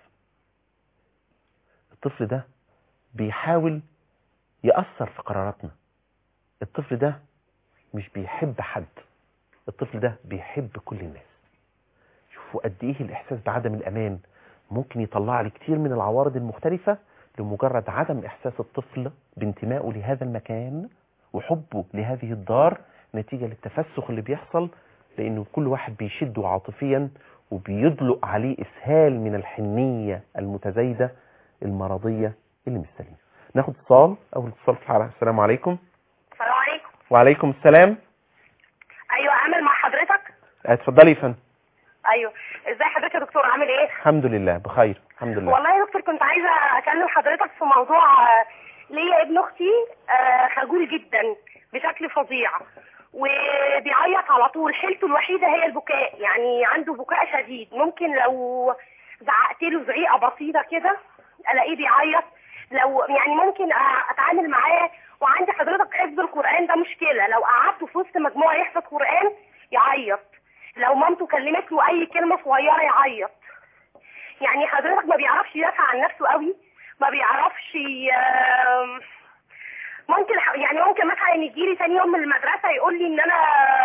الطفل ده بيحاول يأثر في قراراتنا الطفل ده مش بيحب حد الطفل ده بيحب كل الناس شوفوا قد ايه الاحساس بعدم الامان ممكن يطلع لي كتير من العوارض المختلفة لمجرد عدم احساس الطفل بانتمائه لهذا المكان وحبه لهذه الدار نتيجة للتفسخ اللي بيحصل لانه كل واحد بيشده عاطفيا وبيدلق عليه اسهال من الحنية المتزايدة المرضية اللي مش سليمة ناخد اتصال اول اتصال في الحلقة السلام عليكم السلام عليكم وعليكم السلام ايوه عامل مع حضرتك اتفضلي يا فندم ايوه ازاي حضرتك يا دكتور عامل ايه الحمد لله بخير الحمد لله والله يا دكتور كنت عايزه اكلم حضرتك في موضوع آه، ليا ابن اختي آه، خجول جدا بشكل فظيع وبيعيط على طول حيلته الوحيده هي البكاء يعني عنده بكاء شديد ممكن لو زعقت له زعيقه بسيطه كده الاقيه بيعيط لو يعني ممكن أ- اتعامل معاه وعندي حضرتك حفظ القران ده مشكله لو قعدته في وسط مجموعه يحفظ قران يعيط لو مامته كلمت له اي كلمه صغيره يعيط يعني حضرتك ما بيعرفش يدافع عن نفسه قوي ما بيعرفش ي- آم، ممكن ح- يعني ممكن مثلا يجي لي ثاني يوم من المدرسه يقول لي ان انا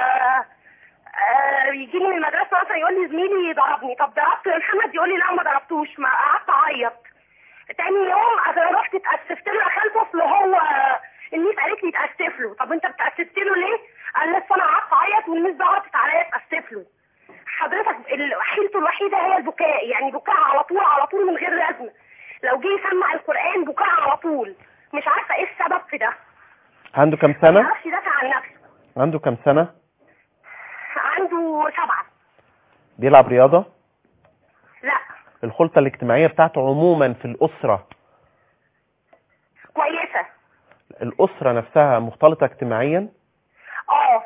آه، يجي لي من المدرسه مثلا يقول لي زميلي ضربني طب ضربته يا محمد يقول لي لا ما ضربتوش ما قعدت اعيط تاني يوم انا رحت اتاسفت له اخر الفصل هو الميس قالت لي اتاسف له طب انت اتاسفت له ليه؟ قال لي أصل انا قعدت اعيط والميس ضغطت عليا اتاسف له حضرتك ال- حيلته الوحيده هي البكاء يعني بكاء على طول على طول من غير لازمه لو جه يسمع القران بكاء على طول مش عارفه ايه السبب في ده عنده كم ما سنة يعرفش يدافع عن نفسه عنده كم سنة عنده سبعه بيلعب رياضة لا الخلطة الاجتماعية بتاعته عموما في الأسرة كويسه الأسرة نفسها مختلطة اجتماعيا اه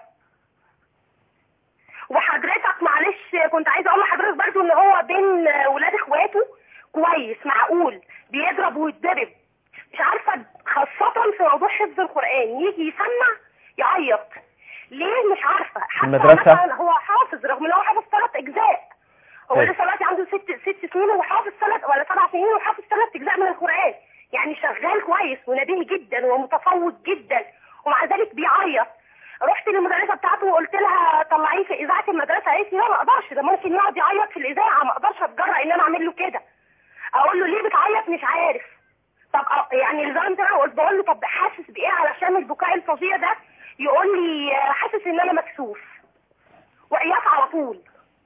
وحضرتك معلش كنت عايزه اقول لحضرتك برضو ان هو بين ولاد اخواته كويس معقول بيضرب ويتضرب مش عارفه خاصه في موضوع حفظ القران يجي يسمع يعيط ليه مش عارفه حتى المدرسة؟ مثلا هو حافظ رغم ان هو حافظ ثلاث اجزاء هو طيب. لسه دلوقتي عنده ست ست سنين وحافظ ثلاث ولا سبع سنين وحافظ ثلاث اجزاء من القران يعني شغال كويس ونبيه جدا ومتفوق جدا ومع ذلك بيعيط رحت للمدرسه بتاعته وقلت لها طلعيه في اذاعه المدرسه قالت لي لا ما اقدرش ده ممكن يقعد يعيط في الاذاعه ما اقدرش اتجرأ ان انا اعمل له كده اقول له ليه بتعيط مش عارف طب أ- يعني لدرجه انا قلت بقول له طب حاسس بايه علشان البكاء الفظيع ده يقول لي آه، حاسس ان انا مكسوف وعياط على طول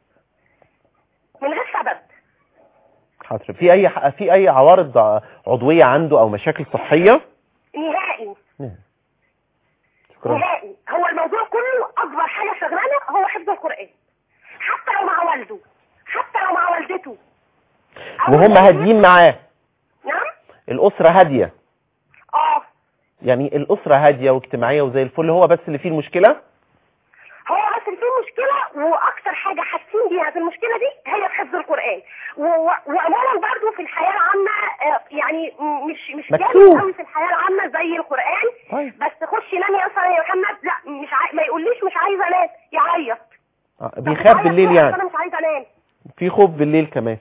من غير سبب حاضر في أي في أي عوارض عضوية عنده أو مشاكل صحية نهائي نعم. شكرا نهائي هو الموضوع كله اكبر حاجه شغلانه هو حفظ القران حتى لو مع والده حتى لو مع والدته أول وهم ما هاديين معاه نعم الأسرة هادية اه يعني الأسرة هادية واجتماعية وزي الفل هو بس اللي فيه المشكلة هو بس اللي فيه مشكله واكتر حاجه حاسين بيها في المشكله دي هي في حفظ القران و- و- وعموما برضو في الحياه العامه آه، يعني م- مش مش مكسوف. جامد قوي في الحياه العامه زي القران طيب بس خش نام يا مثلا يا محمد لا مش عاي... ما يقوليش مش عايزه انام يعيط آه، طب بيخاف بتعيط بالليل ليه؟ يعني انا مش عايزه انام في خوف بالليل كمان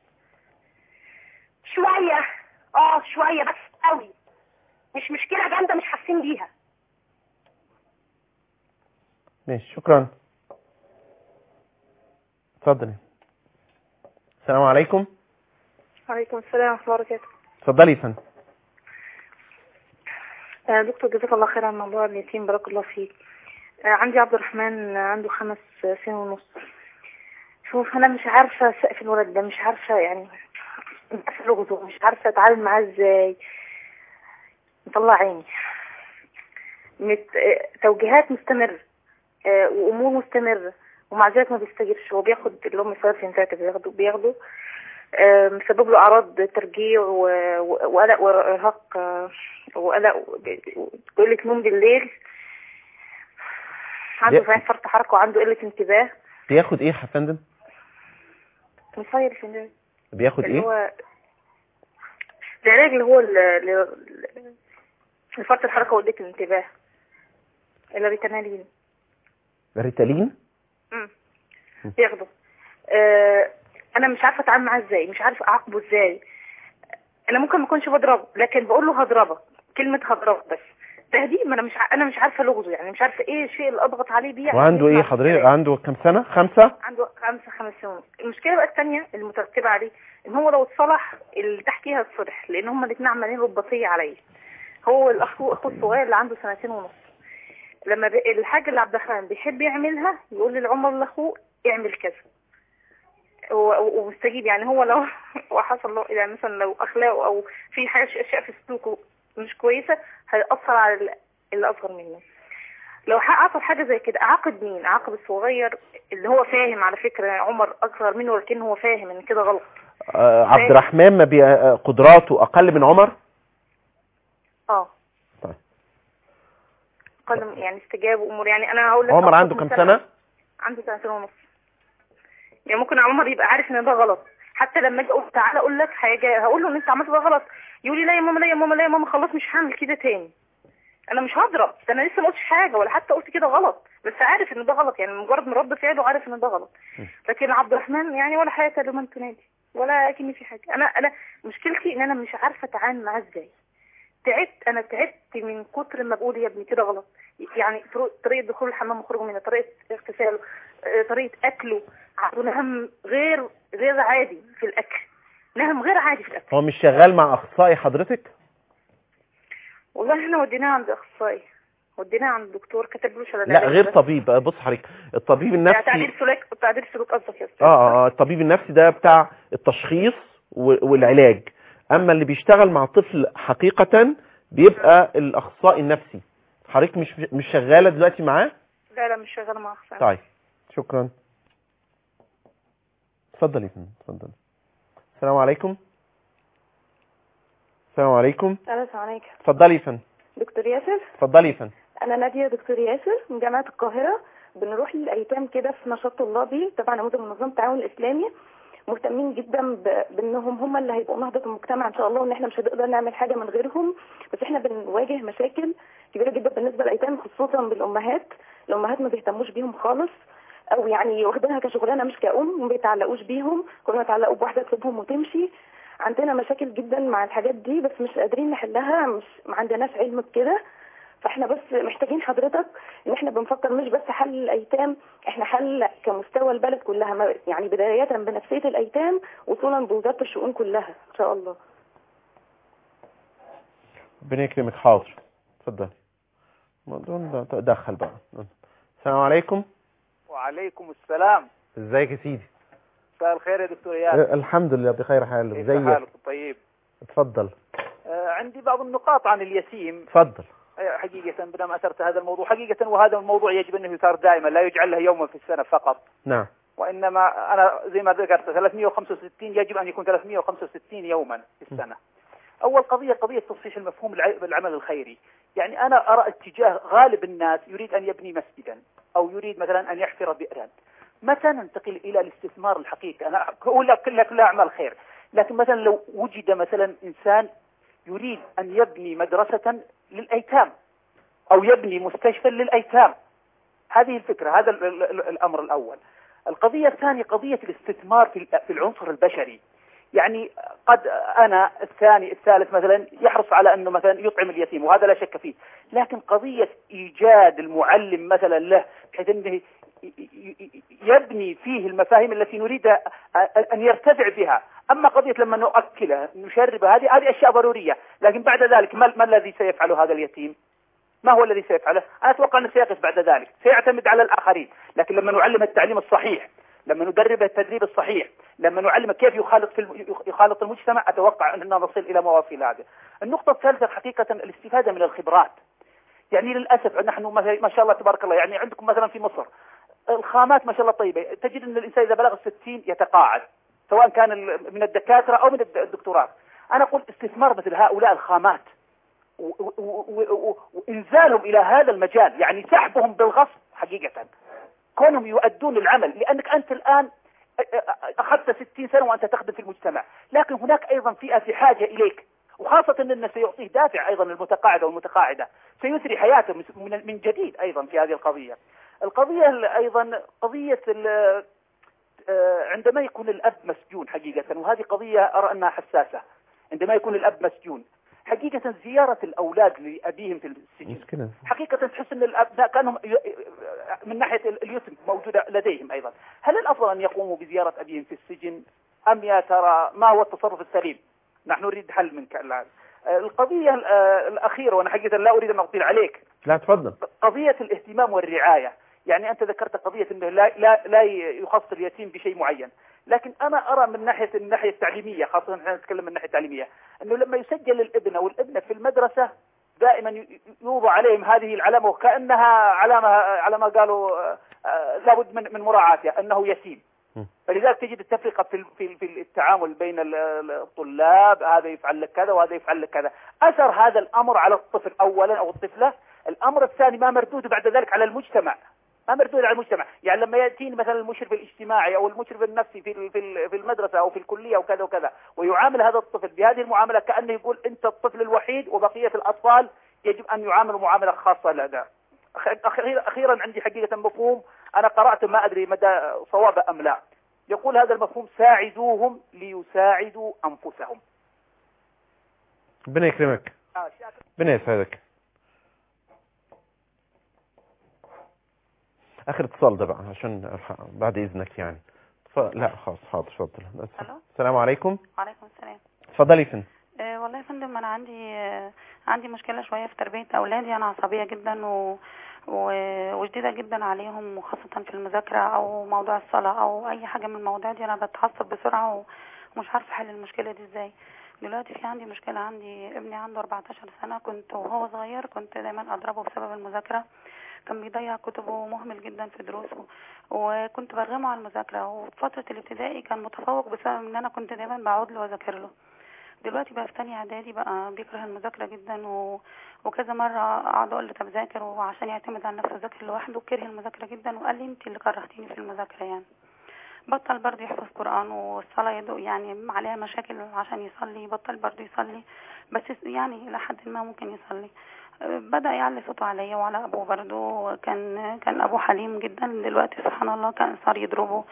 شويه اه شويه بس قوي مش مشكله جامده مش حاسين بيها ماشي شكرا اتفضلي السلام عليكم وعليكم السلام ورحمة الله وبركاته اتفضلي يا فندم آه، دكتور جزاك الله خير عن موضوع اليتيم بارك الله فيك آه، عندي عبد الرحمن آه، عنده خمس آه، سنين ونص شوف انا مش عارفة سقف الولد ده مش عارفة يعني مش عارفة لغته مش عارفة اتعامل معاه ازاي مطلع عيني مت... آه، توجيهات مستمرة آه، وامور مستمرة ومع ذلك ما بيستجيبش هو بياخد اللي هم ثلاث بياخدوا بياخدوا آه، مسبب له اعراض ترجيع و- و- وقلق وارهاق آه، وقلق وقله نوم بالليل عنده ده- فعلا فرط حركه وعنده قله انتباه بياخد ايه يا فندم مصير في الناس بياخد اللي ايه هو العلاج اللي هو ال- ال- لفرط الحركه وقله الانتباه الريتانالين ريتالين مم. بياخده آه انا مش عارفه اتعامل معاه ازاي مش عارفه اعاقبه ازاي انا ممكن ما اكونش بضربه لكن بقول له هضربك كلمه هضربك بس تهديد ما انا مش ع... انا مش عارفه لغزه يعني مش عارفه ايه الشيء اللي اضغط عليه بيه عشان وعنده ايه يسمع حضرتك الكلام. عنده كم سنة خمسة عنده خمسة خمس سنين المشكله بقى الثانيه المترتبه عليه ان هو لو اتصلح اللي تحتيها اتصلح لان هما الاثنين عمالين رباطيه عليه هو الاخ اخوه الصغير اللي عنده سنتين ونص لما ب... الحاجه اللي عبد الرحمن بيحب يعملها يقول للعمر لاخوه اعمل كذا و- ومستجيب يعني هو لو وحصل له يعني مثلا لو اخلاقه او في حاجه اشياء في سلوكه مش كويسه هيأثر على ال- اللي اصغر منه لو حصل حاجه زي كده اعاقب مين اعاقب الصغير اللي هو فاهم على فكره عمر اصغر منه ولكن هو فاهم ان كده غلط آه عبد الرحمن ما بي... آه، قدراته اقل من عمر اه طيب. قدم يعني استجابه امور يعني انا هقول لك عمر أبسط عنده كم مثال. سنة عنده سنتين ونص يعني ممكن عمر يبقى عارف ان ده غلط حتى لما اجي اقول تعالى اقول لك حاجه هقول له ان انت عملت ده غلط يقول لي لا يا ماما لا يا ماما لا يا ماما خلاص مش هعمل كده تاني انا مش هضرب ده انا لسه ما قلتش حاجه ولا حتى قلت كده غلط بس عارف ان ده غلط يعني مجرد من رد فعله عارف ان ده غلط لكن عبد الرحمن يعني ولا حاجه لمن تنادي ولا كني في حاجه انا انا مشكلتي ان انا مش عارفه اتعامل معاه ازاي تعبت انا تعبت من كتر ما بقول يا ابني كده غلط يعني طرق- طريقه دخول الحمام وخروجه منه طريقه اغتساله آه، طريقه اكله عنده نهم غير غير عادي في الاكل نهم غير عادي في الاكل هو مش شغال مع اخصائي حضرتك والله احنا وديناه عند اخصائي وديناه عند دكتور كتب له شلل لا علاج غير بس. طبيب بص حضرتك الطبيب بتاع النفسي تعديل سلوك تعديل سلوك قصدك يا استاذ اه اه آه، الطبيب النفسي ده بتاع التشخيص و- والعلاج اما اللي بيشتغل مع طفل حقيقة بيبقى الاخصائي النفسي حضرتك مش مش شغالة دلوقتي معاه لا لا مش شغاله مع اخصائي طيب شكرا اتفضل يا فندم اتفضل السلام عليكم السلام عليكم السلام عليكم اتفضلي يا فندم دكتور ياسر اتفضلي يا فندم انا ناديه دكتور ياسر من جامعه القاهره بنروح للايتام كده في نشاط طلابي تبع نموذج منظمه التعاون الاسلامي مهتمين جدا ب- بانهم هم اللي هيبقوا نهضه المجتمع ان شاء الله وان احنا مش هنقدر نعمل حاجه من غيرهم بس احنا بنواجه مشاكل كبيره جدا بالنسبه للايتام خصوصا بالامهات الامهات ما بيهتموش بيهم خالص او يعني واخدينها كشغلانه مش كأم ما بيتعلقوش بيهم كل ما يتعلقوا بواحده تسيبهم وتمشي عندنا مشاكل جدا مع الحاجات دي بس مش قادرين نحلها مش ما عندناش علم بكده فاحنا بس محتاجين حضرتك ان احنا بنفكر مش بس حل الايتام احنا حل كمستوى البلد كلها ما- يعني بداية بنفسية الايتام وصولا بوزارة الشؤون كلها ان شاء الله ربنا يكرمك حاضر اتفضل الموضوع ده دخل بقى السلام عليكم وعليكم السلام ازيك يا سيدي مساء الخير يا دكتور اياد أه، الحمد لله بخير حال كيف ازيك حالك طيب اتفضل آه عندي بعض النقاط عن اليتيم اتفضل آه، حقيقة بدام أثرت هذا الموضوع حقيقة وهذا الموضوع يجب أنه يثار دائما لا يجعل له يوما في السنة فقط نعم وإنما أنا زي ما ذكرت 365 يجب أن يكون 365 يوما في السنة أول قضية قضية تصحيح المفهوم الع- بالعمل الخيري يعني أنا أرى اتجاه غالب الناس يريد أن يبني مسجدا أو يريد مثلا أن يحفر بئرا متى ننتقل إلى الاستثمار الحقيقي أنا أقول كلها كلها أعمال خير لكن مثلا لو وجد مثلا إنسان يريد أن يبني مدرسة للأيتام أو يبني مستشفى للأيتام هذه الفكرة هذا ال- ال- ال- الأمر الأول القضية الثانية قضية الاستثمار في ال- في العنصر البشري يعني قد أنا الثاني الثالث مثلا يحرص على أنه مثلا يطعم اليتيم وهذا لا شك فيه لكن قضية إيجاد المعلم مثلا له بحيث أنه ي- ي- ي- يبني فيه المفاهيم التي نريد أ- أن يرتفع بها أما قضية لما نؤكله نشربه هذه هذه أشياء ضرورية لكن بعد ذلك ما, ما الذي سيفعله هذا اليتيم ما هو الذي سيفعله أنا أتوقع أنه سيقف بعد ذلك سيعتمد على الآخرين لكن لما نعلم التعليم الصحيح لما ندربه التدريب الصحيح لما نعلمه كيف يخالط في الم... يخالط المجتمع أتوقع أننا نصل إلى موافي هذا النقطة الثالثة حقيقة الاستفادة من الخبرات يعني للأسف نحن مثلا- ما شاء الله تبارك الله يعني عندكم مثلا في مصر الخامات ما شاء الله طيبة تجد أن الإنسان إذا بلغ الستين يتقاعد سواء كان ال- من الدكاترة أو من الد- الدكتوراه أنا أقول استثمار مثل هؤلاء الخامات و- و- و- و- وإنزالهم إلى هذا المجال يعني سحبهم بالغصب حقيقة كونهم يؤدون العمل لأنك أنت الآن أخذت ستين سنة وأنت تخدم في المجتمع لكن هناك أيضا فئة في حاجة إليك وخاصة أنه سيعطيه دافع أيضا المتقاعد والمتقاعدة سيثري حياته من من جديد أيضا في هذه القضية القضية ال- أيضا قضية ال- آه، عندما يكون الأب مسجون حقيقة وهذه قضية أرى أنها حساسة عندما يكون الأب مسجون حقيقة زيارة الأولاد لأبيهم في السجن مشكلة حقيقة تحس أن الأبناء كانهم ي- من ناحية اليتم موجودة لديهم أيضا هل الأفضل أن يقوموا بزيارة أبيهم في السجن أم يا ترى ما هو التصرف السليم نحن نريد حل منك الآن آه، القضية ال- آه، الأخيرة وأنا حقيقة لا أريد أن أطيل عليك لا تفضل قضية الاهتمام والرعاية يعني أنت ذكرت قضية أنه لا, لا, لا يخص اليتيم بشيء معين لكن أنا أرى من ناحية الناحية التعليمية خاصة نحن نتكلم من الناحية التعليمية أنه لما يسجل الابن أو الابنة في المدرسة دائما ي- يوضع عليهم هذه العلامة وكأنها علامة على ما قالوا آه، آه، لابد من من مراعاتها أنه يتيم م. فلذلك تجد التفرقة في ال- في في التعامل بين ال- ال- الطلاب هذا يفعل لك كذا وهذا يفعل لك كذا أثر هذا الأمر على الطفل أولا أو الطفلة الأمر الثاني ما مردود بعد ذلك على المجتمع ما مردود على المجتمع يعني لما ياتيني مثلا المشرف الاجتماعي او المشرف النفسي في ال- في ال- في المدرسه او في الكليه وكذا وكذا ويعامل هذا الطفل بهذه المعامله كانه يقول انت الطفل الوحيد وبقيه الاطفال يجب ان يعاملوا معامله خاصه لنا أخ- أخيرا أخيرا عندي حقيقة مفهوم أنا قرأت ما أدري مدى صوابه أم لا يقول هذا المفهوم ساعدوهم ليساعدوا أنفسهم ربنا يكرمك آه، شاكر. ربنا يسعدك اخر اتصال ده بقى عشان الحق بعد اذنك يعني ف... لا خلاص حاضر اتفضل ألو. السلام عليكم وعليكم السلام اتفضلي يا فندم أه والله يا فندم انا عندي آه، عندي مشكله شويه في تربيه اولادي انا عصبيه جدا و... و... وشديده جدا عليهم وخاصه في المذاكره او موضوع الصلاه او اي حاجه من المواضيع دي انا بتعصب بسرعه و... ومش عارفه احل المشكله دي ازاي دلوقتي في عندي مشكله عندي ابني عنده 14 سنه كنت وهو صغير كنت دايما اضربه بسبب المذاكره كان بيضيع كتبه ومهمل جدا في دروسه وكنت برغمه على المذاكره وفي فتره الابتدائي كان متفوق بسبب ان انا كنت دايما بقعد له واذاكر له دلوقتي بقى في تانية اعدادي بقى بيكره المذاكرة جدا و... وكذا مرة اقعد اقول له طب ذاكر وعشان يعتمد على نفسه ذاكر لوحده كره المذاكرة جدا وقال لي انت اللي كرهتيني في المذاكرة يعني بطل برضه يحفظ قرآن والصلاة يدق يعني عليها مشاكل عشان يصلي بطل برضه يصلي بس يعني إلى حد ما ممكن يصلي أه، بدأ يعلي صوته عليا وعلى أبوه برضه كان كان أبوه حليم جدا دلوقتي سبحان الله كان صار يضربه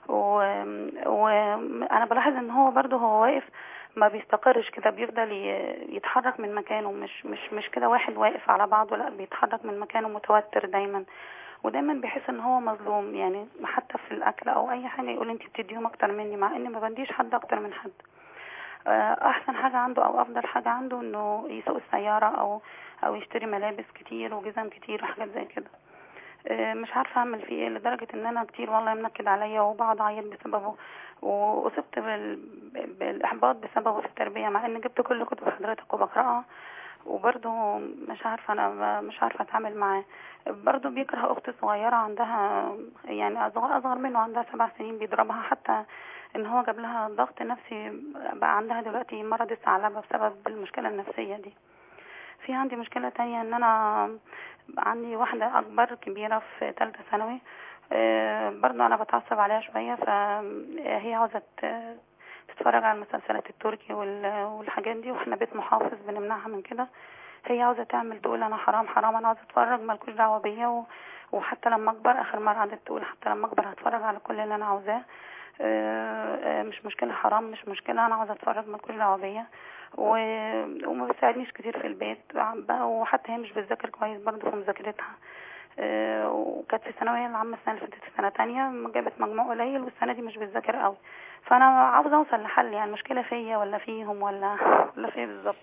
وأنا بلاحظ إن هو برضه هو واقف ما بيستقرش كده بيفضل ي- يتحرك من مكانه مش مش مش كده واحد واقف على بعضه لا بيتحرك من مكانه متوتر دايما ودايما بيحس ان هو مظلوم يعني حتى في الاكل او اي حاجه يقول انت بتديهم اكتر مني مع اني ما بديش حد اكتر من حد آه، احسن حاجه عنده او افضل حاجه عنده انه يسوق السياره او او يشتري ملابس كتير وجزم كتير وحاجات زي كده آه، مش عارفه اعمل فيه ايه لدرجه ان انا كتير والله منكد عليا وبقعد اعيط بسببه واصبت بال... بالاحباط بسببه في التربيه مع ان جبت كل كتب حضرتك وبقراها وبرضه مش عارفه انا ب- مش عارفه اتعامل معاه برضه بيكره اختي صغيره عندها يعني اصغر اصغر منه عندها سبع سنين بيضربها حتى ان هو جاب لها ضغط نفسي بقى عندها دلوقتي مرض الثعلبه بسبب المشكله النفسيه دي في عندي مشكله تانية ان انا عندي واحده اكبر كبيره في ثالثه ثانوي آه، برضه انا بتعصب عليها شويه فهي عاوزه ت- تتفرج على المسلسلات التركي وال- والحاجات دي واحنا بيت محافظ بنمنعها من كده هي عاوزه تعمل تقول انا حرام حرام انا عاوزه اتفرج مالكوش دعوه بيا و... وحتى لما اكبر اخر مره قعدت تقول حتى لما اكبر هتفرج على كل اللي انا عاوزاه آه، آه، مش مشكله حرام مش مشكله انا عاوزه اتفرج مالكوش دعوه بيا و... وما بتساعدنيش كتير في البيت بقى- وحتى هي مش بتذاكر كويس برضه في مذاكرتها آه، وكانت في الثانويه العامه السنه اللي فاتت في سنه تانية جابت مجموع قليل والسنه دي مش بتذاكر قوي فانا عاوزه اوصل لحل يعني المشكله فيا ولا فيهم ولا ولا في بالظبط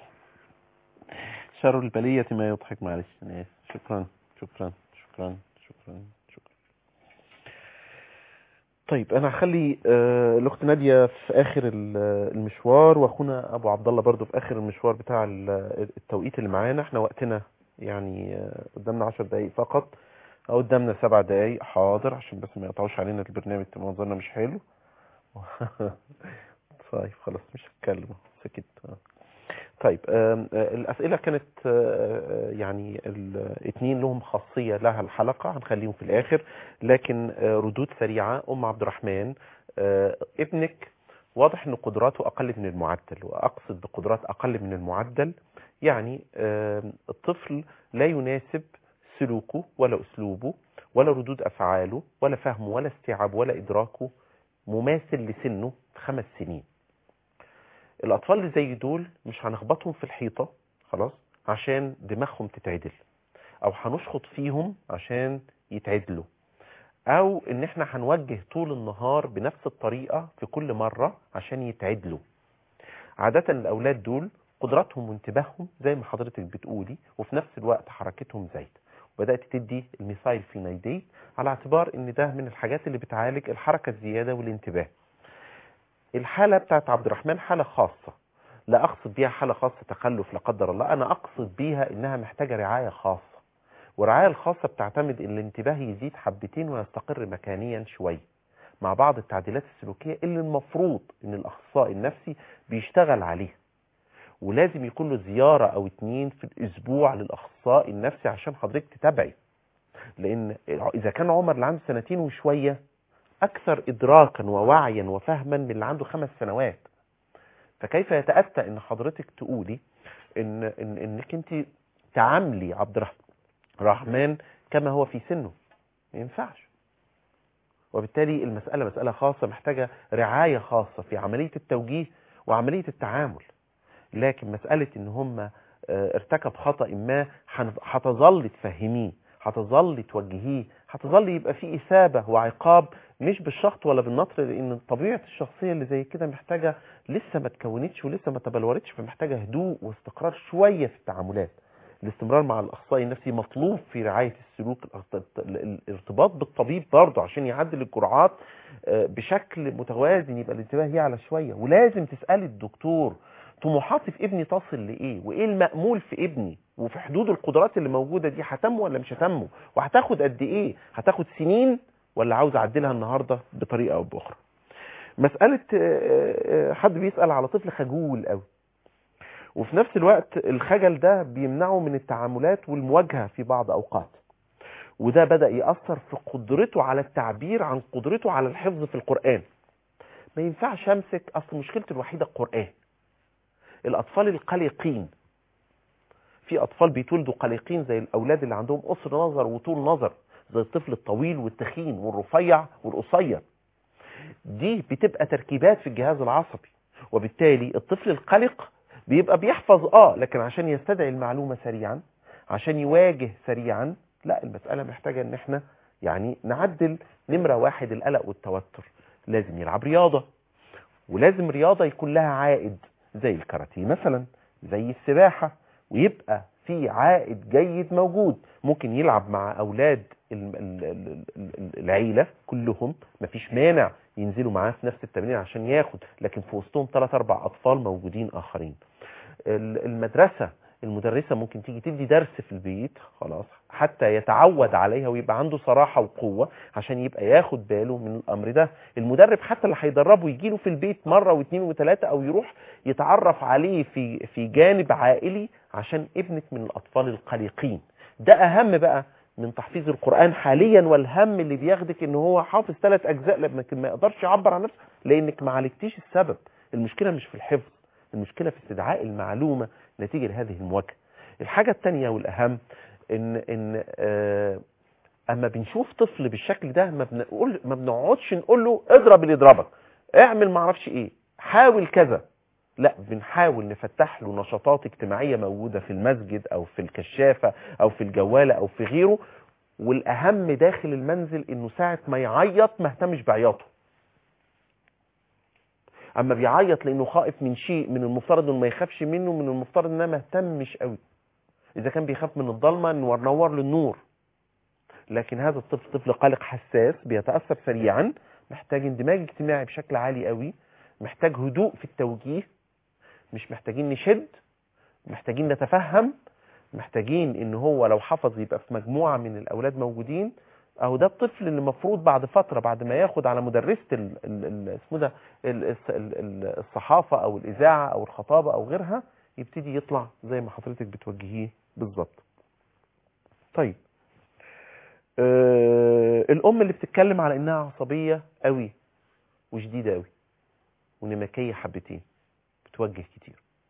شر البلية ما يضحك معلش أنا آسف. شكرا شكرا شكرا شكرا شكرا طيب انا هخلي آه، الاخت ناديه في اخر ال- المشوار واخونا ابو عبد الله برضو في اخر المشوار بتاع ال- التوقيت اللي معانا احنا وقتنا يعني آه، قدامنا عشر دقايق فقط او قدامنا سبع دقايق حاضر عشان بس ما يقطعوش علينا البرنامج تبقى منظرنا مش حلو طيب خلاص مش هتكلم سكت آه. طيب آم، آه، الأسئلة كانت آه، آه، يعني الاثنين لهم خاصية لها الحلقة هنخليهم في الآخر لكن آه، ردود سريعة أم عبد الرحمن آه، ابنك واضح أن قدراته أقل من المعدل وأقصد بقدرات أقل من المعدل يعني آم، الطفل لا يناسب سلوكه ولا أسلوبه ولا ردود أفعاله ولا فهمه ولا استيعابه ولا إدراكه مماثل لسنه خمس سنين الاطفال اللي زي دول مش هنخبطهم في الحيطه خلاص عشان دماغهم تتعدل او هنشخط فيهم عشان يتعدلوا او ان احنا هنوجه طول النهار بنفس الطريقه في كل مره عشان يتعدلوا عاده الاولاد دول قدراتهم وانتباههم زي ما حضرتك بتقولي وفي نفس الوقت حركتهم زايده وبدات تدي الميثايل فينايديت على اعتبار ان ده من الحاجات اللي بتعالج الحركه الزياده والانتباه الحالة بتاعت عبد الرحمن حالة خاصة لا أقصد بيها حالة خاصة تخلف لا قدر الله أنا أقصد بيها إنها محتاجة رعاية خاصة والرعاية الخاصة بتعتمد إن الانتباه يزيد حبتين ويستقر مكانيا شوية مع بعض التعديلات السلوكية اللي المفروض إن الأخصائي النفسي بيشتغل عليها ولازم يكون له زيارة أو اتنين في الأسبوع للأخصائي النفسي عشان حضرتك تتابعي لان اذا كان عمر اللي عنده سنتين وشويه اكثر ادراكا ووعيا وفهما من اللي عنده خمس سنوات فكيف يتاتى ان حضرتك تقولي ان, إن انك انت تعاملي عبد الرح- الرحمن كما هو في سنه ما ينفعش وبالتالي المسألة مسألة خاصة محتاجة رعاية خاصة في عملية التوجيه وعملية التعامل لكن مسألة ان هم آه، ارتكب خطأ ما هن- هتظل تفهميه هتظل توجهيه هتظل يبقى في إثابة وعقاب مش بالشخط ولا بالنطر لأن طبيعة الشخصية اللي زي كده محتاجة لسه ما تكونتش ولسه ما تبلورتش فمحتاجة هدوء واستقرار شوية في التعاملات الاستمرار مع الأخصائي النفسي مطلوب في رعاية السلوك الارت- الارتباط بالطبيب برضه عشان يعدل الجرعات آه، بشكل متوازن يبقى الانتباه يعلى شوية ولازم تسألي الدكتور طموحاتي في ابني تصل لإيه وإيه المأمول في ابني وفي حدود القدرات اللي موجودة دي هتم ولا مش هتم وهتاخد قد إيه هتاخد سنين ولا عاوز أعدلها النهاردة بطريقة أو بأخرى مسألة آه، آه، حد بيسأل على طفل خجول قوي وفي نفس الوقت الخجل ده بيمنعه من التعاملات والمواجهة في بعض أوقات وده بدأ يأثر في قدرته على التعبير عن قدرته على الحفظ في القرآن ما ينفعش أمسك أصل مشكلته الوحيدة القرآن الأطفال القلقين في أطفال بيتولدوا قلقين زي الأولاد اللي عندهم قصر نظر وطول نظر زي الطفل الطويل والتخين والرفيع والقصير دي بتبقى تركيبات في الجهاز العصبي وبالتالي الطفل القلق بيبقى بيحفظ اه لكن عشان يستدعي المعلومة سريعا عشان يواجه سريعا لا المسألة محتاجة ان احنا يعني نعدل نمرة واحد القلق والتوتر لازم يلعب رياضة ولازم رياضة يكون لها عائد زي الكاراتيه مثلا زي السباحة ويبقى في عائد جيد موجود ممكن يلعب مع أولاد ال- ال- ال- ال- العيلة كلهم مفيش مانع ينزلوا معاه في نفس التمرين عشان ياخد لكن في وسطهم ثلاث أربع أطفال موجودين آخرين ال- المدرسة المدرسة ممكن تيجي تدي درس في البيت خلاص حتى يتعود عليها ويبقى عنده صراحة وقوة عشان يبقى ياخد باله من الأمر ده المدرب حتى اللي هيدربه يجيله في البيت مرة واثنين وثلاثة أو يروح يتعرف عليه في في جانب عائلي عشان ابنك من الأطفال القلقين ده أهم بقى من تحفيظ القرآن حاليا والهم اللي بياخدك ان هو حافظ ثلاث أجزاء لكن ما يقدرش يعبر عن نفسه لأنك ما عالجتيش السبب المشكلة مش في الحفظ المشكلة في استدعاء المعلومة نتيجة لهذه المواجهة الحاجة التانية والأهم إن إن آه أما بنشوف طفل بالشكل ده ما بنقول ما بنقعدش نقول له اضرب اللي يضربك اعمل ما اعرفش ايه حاول كذا لا بنحاول نفتح له نشاطات اجتماعية موجودة في المسجد أو في الكشافة أو في الجوالة أو في غيره والأهم داخل المنزل إنه ساعة ما يعيط ما اهتمش بعياطه اما بيعيط لانه خائف من شيء من المفترض انه ما يخافش منه من المفترض انه ما اهتمش قوي اذا كان بيخاف من الضلمه نور نور له النور لكن هذا الطفل طفل قلق حساس بيتاثر سريعا محتاج اندماج اجتماعي بشكل عالي قوي محتاج هدوء في التوجيه مش محتاجين نشد محتاجين نتفهم محتاجين ان هو لو حفظ يبقى في مجموعه من الاولاد موجودين اهو ده الطفل اللي المفروض بعد فتره بعد ما ياخد على مدرسه ال- ال- ال- اسمه ده ال- الس- ال- ال- الصحافه او الاذاعه او الخطابه او غيرها يبتدي يطلع زي ما حضرتك بتوجهيه بالظبط. طيب آه الام اللي بتتكلم على انها عصبيه قوي وشديده قوي ونمكيه حبتين بتوجه كتير.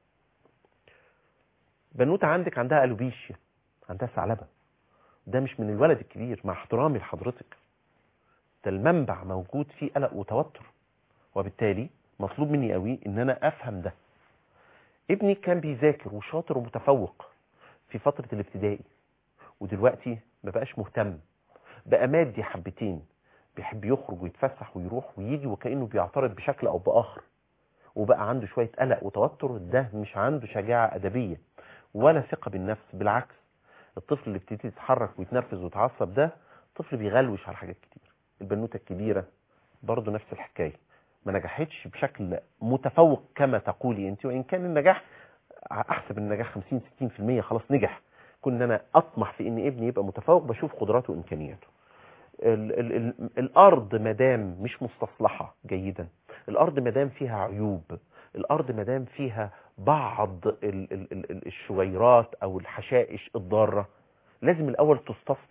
بنوته عندك عندها الوبيشيا عندها ثعلبه ده مش من الولد الكبير مع احترامي لحضرتك ده المنبع موجود فيه قلق وتوتر وبالتالي مطلوب مني قوي ان انا افهم ده ابني كان بيذاكر وشاطر ومتفوق في فترة الابتدائي ودلوقتي ما بقاش مهتم بقى مادي حبتين بيحب يخرج ويتفسح ويروح ويجي وكأنه بيعترض بشكل او باخر وبقى عنده شوية قلق وتوتر ده مش عنده شجاعة أدبية ولا ثقة بالنفس بالعكس الطفل اللي بتبتدي يتحرك ويتنرفز ويتعصب ده طفل بيغلوش على حاجات كتير البنوته الكبيره برضه نفس الحكايه ما نجحتش بشكل متفوق كما تقولي انت وان كان النجاح احسب النجاح 50 60% خلاص نجح كون ان انا اطمح في ان ابني يبقى متفوق بشوف قدراته وامكانياته ال ال ال الارض مدام مش مستصلحه جيدا الارض مدام فيها عيوب الارض مدام فيها بعض ال ال ال ال الشويرات او الحشائش الضاره لازم الاول تستصلح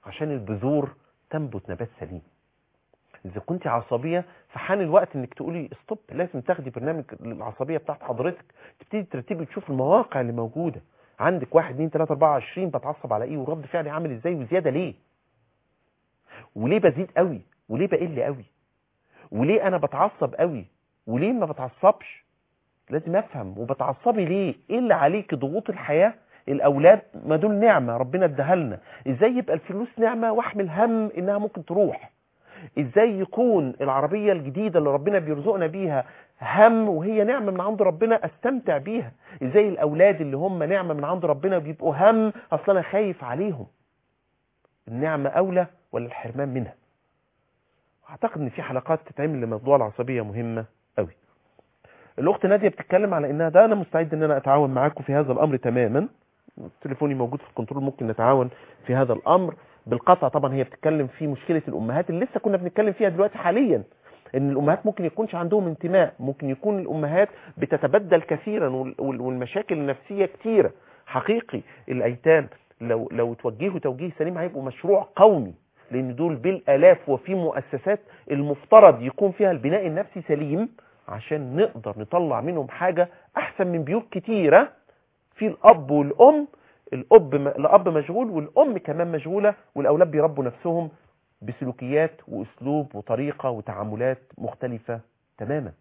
عشان البذور تنبت نبات سليم اذا كنت عصبيه فحان الوقت انك تقولي ستوب لازم تاخدي برنامج العصبيه بتاعت حضرتك تبتدي ترتبي تشوف المواقع اللي موجوده عندك واحد اتنين تلاته اربعه عشرين بتعصب على ايه ورد فعلي عامل ازاي وزياده ليه وليه بزيد قوي وليه بقل قوي وليه انا بتعصب قوي وليه ما بتعصبش لازم افهم وبتعصبي ليه ايه اللي عليك ضغوط الحياه الاولاد ما دول نعمه ربنا اداها لنا ازاي يبقى الفلوس نعمه واحمل هم انها ممكن تروح ازاي يكون العربيه الجديده اللي ربنا بيرزقنا بيها هم وهي نعمه من عند ربنا استمتع بيها ازاي الاولاد اللي هم نعمه من عند ربنا بيبقوا هم اصلا انا خايف عليهم النعمه اولى ولا الحرمان منها اعتقد ان في حلقات تتعمل لموضوع العصبيه مهمه قوي الاخت ناديه بتتكلم على انها ده انا مستعد ان انا اتعاون معاكم في هذا الامر تماما تليفوني موجود في الكنترول ممكن نتعاون في هذا الامر بالقطع طبعا هي بتتكلم في مشكله الامهات اللي لسه كنا بنتكلم فيها دلوقتي حاليا ان الامهات ممكن يكونش عندهم انتماء ممكن يكون الامهات بتتبدل كثيرا وال- وال- والمشاكل النفسيه كثيره حقيقي الايتام لو لو توجهوا توجيه سليم هيبقوا مشروع قومي لان دول بالالاف وفي مؤسسات المفترض يكون فيها البناء النفسي سليم عشان نقدر نطلع منهم حاجه احسن من بيوت كتيره في الاب والام الاب م- الاب مشغول والام كمان مشغوله والاولاد بيربوا نفسهم بسلوكيات واسلوب وطريقه وتعاملات مختلفه تماما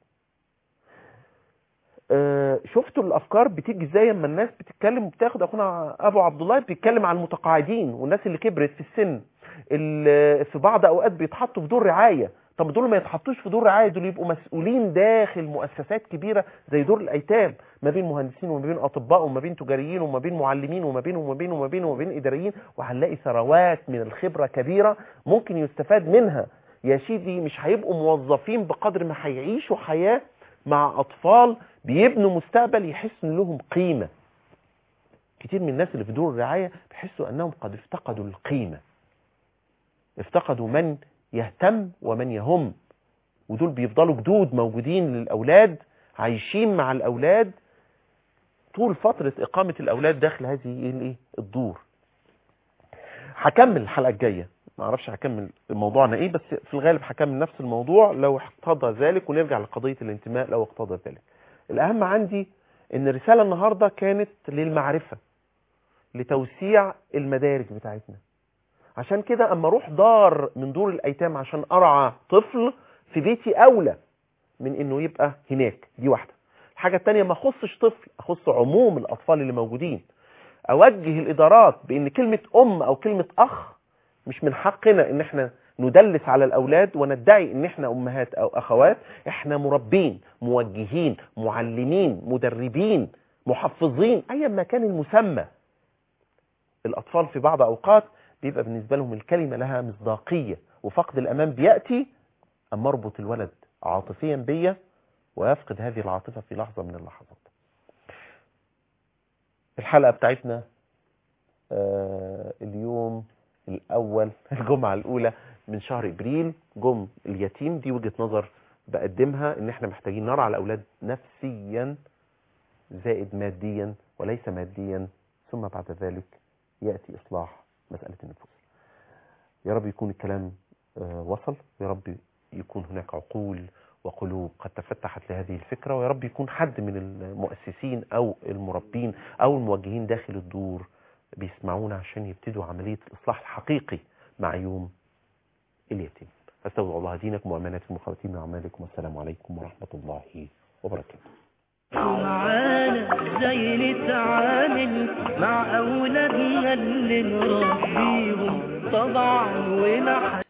آه، شفتوا الافكار بتيجي ازاي اما الناس بتتكلم وبتاخد اخونا ابو عبد الله بيتكلم عن المتقاعدين والناس اللي كبرت في السن اللي في بعض اوقات بيتحطوا في دور رعايه طب دول ما يتحطوش في دور رعايه دول يبقوا مسؤولين داخل مؤسسات كبيره زي دور الايتام ما بين مهندسين وما بين اطباء وما بين تجاريين وما بين معلمين وما بين وما بين وما بين وما بين اداريين وهنلاقي ثروات من الخبره كبيره ممكن يستفاد منها يا سيدي مش هيبقوا موظفين بقدر ما هيعيشوا حياه مع اطفال بيبنوا مستقبل يحس ان لهم قيمه كتير من الناس اللي في دور الرعايه بيحسوا انهم قد افتقدوا القيمه افتقدوا من يهتم ومن يهم ودول بيفضلوا جدود موجودين للاولاد عايشين مع الاولاد طول فتره اقامه الاولاد داخل هذه الايه الدور هكمل الحلقه الجايه ما اعرفش هكمل موضوعنا ايه بس في الغالب هكمل نفس الموضوع لو اقتضى ذلك ونرجع لقضيه الانتماء لو اقتضى ذلك الاهم عندي ان الرساله النهارده كانت للمعرفه لتوسيع المدارك بتاعتنا عشان كده اما اروح دار من دور الايتام عشان ارعى طفل في بيتي اولى من انه يبقى هناك دي واحده الحاجه الثانيه ما اخصش طفل اخص عموم الاطفال اللي موجودين اوجه الادارات بان كلمه ام او كلمه اخ مش من حقنا ان احنا ندلس على الاولاد وندعي ان احنا امهات او اخوات احنا مربين موجهين معلمين مدربين محفظين ايا ما كان المسمى الاطفال في بعض اوقات بيبقى بالنسبه لهم الكلمه لها مصداقيه وفقد الامان بياتي اما اربط الولد عاطفيا بيا ويفقد هذه العاطفه في لحظه من اللحظات الحلقه بتاعتنا آه اليوم الاول الجمعه الاولى من شهر ابريل جم اليتيم دي وجهه نظر بقدمها ان احنا محتاجين نرعى الاولاد نفسيا زائد ماديا وليس ماديا ثم بعد ذلك ياتي اصلاح مساله النفوس يا رب يكون الكلام آه، وصل يا رب يكون هناك عقول وقلوب قد تفتحت لهذه الفكره ويا رب يكون حد من المؤسسين او المربين او الموجهين داخل الدور بيسمعونا عشان يبتدوا عمليه الاصلاح الحقيقي مع يوم اليتيم استودع الله دينكم واماناتكم وخواتيم اعمالكم والسلام عليكم ورحمه الله وبركاته معانا ازاي نتعامل مع اولادنا اللي نربيهم طبعا ونحن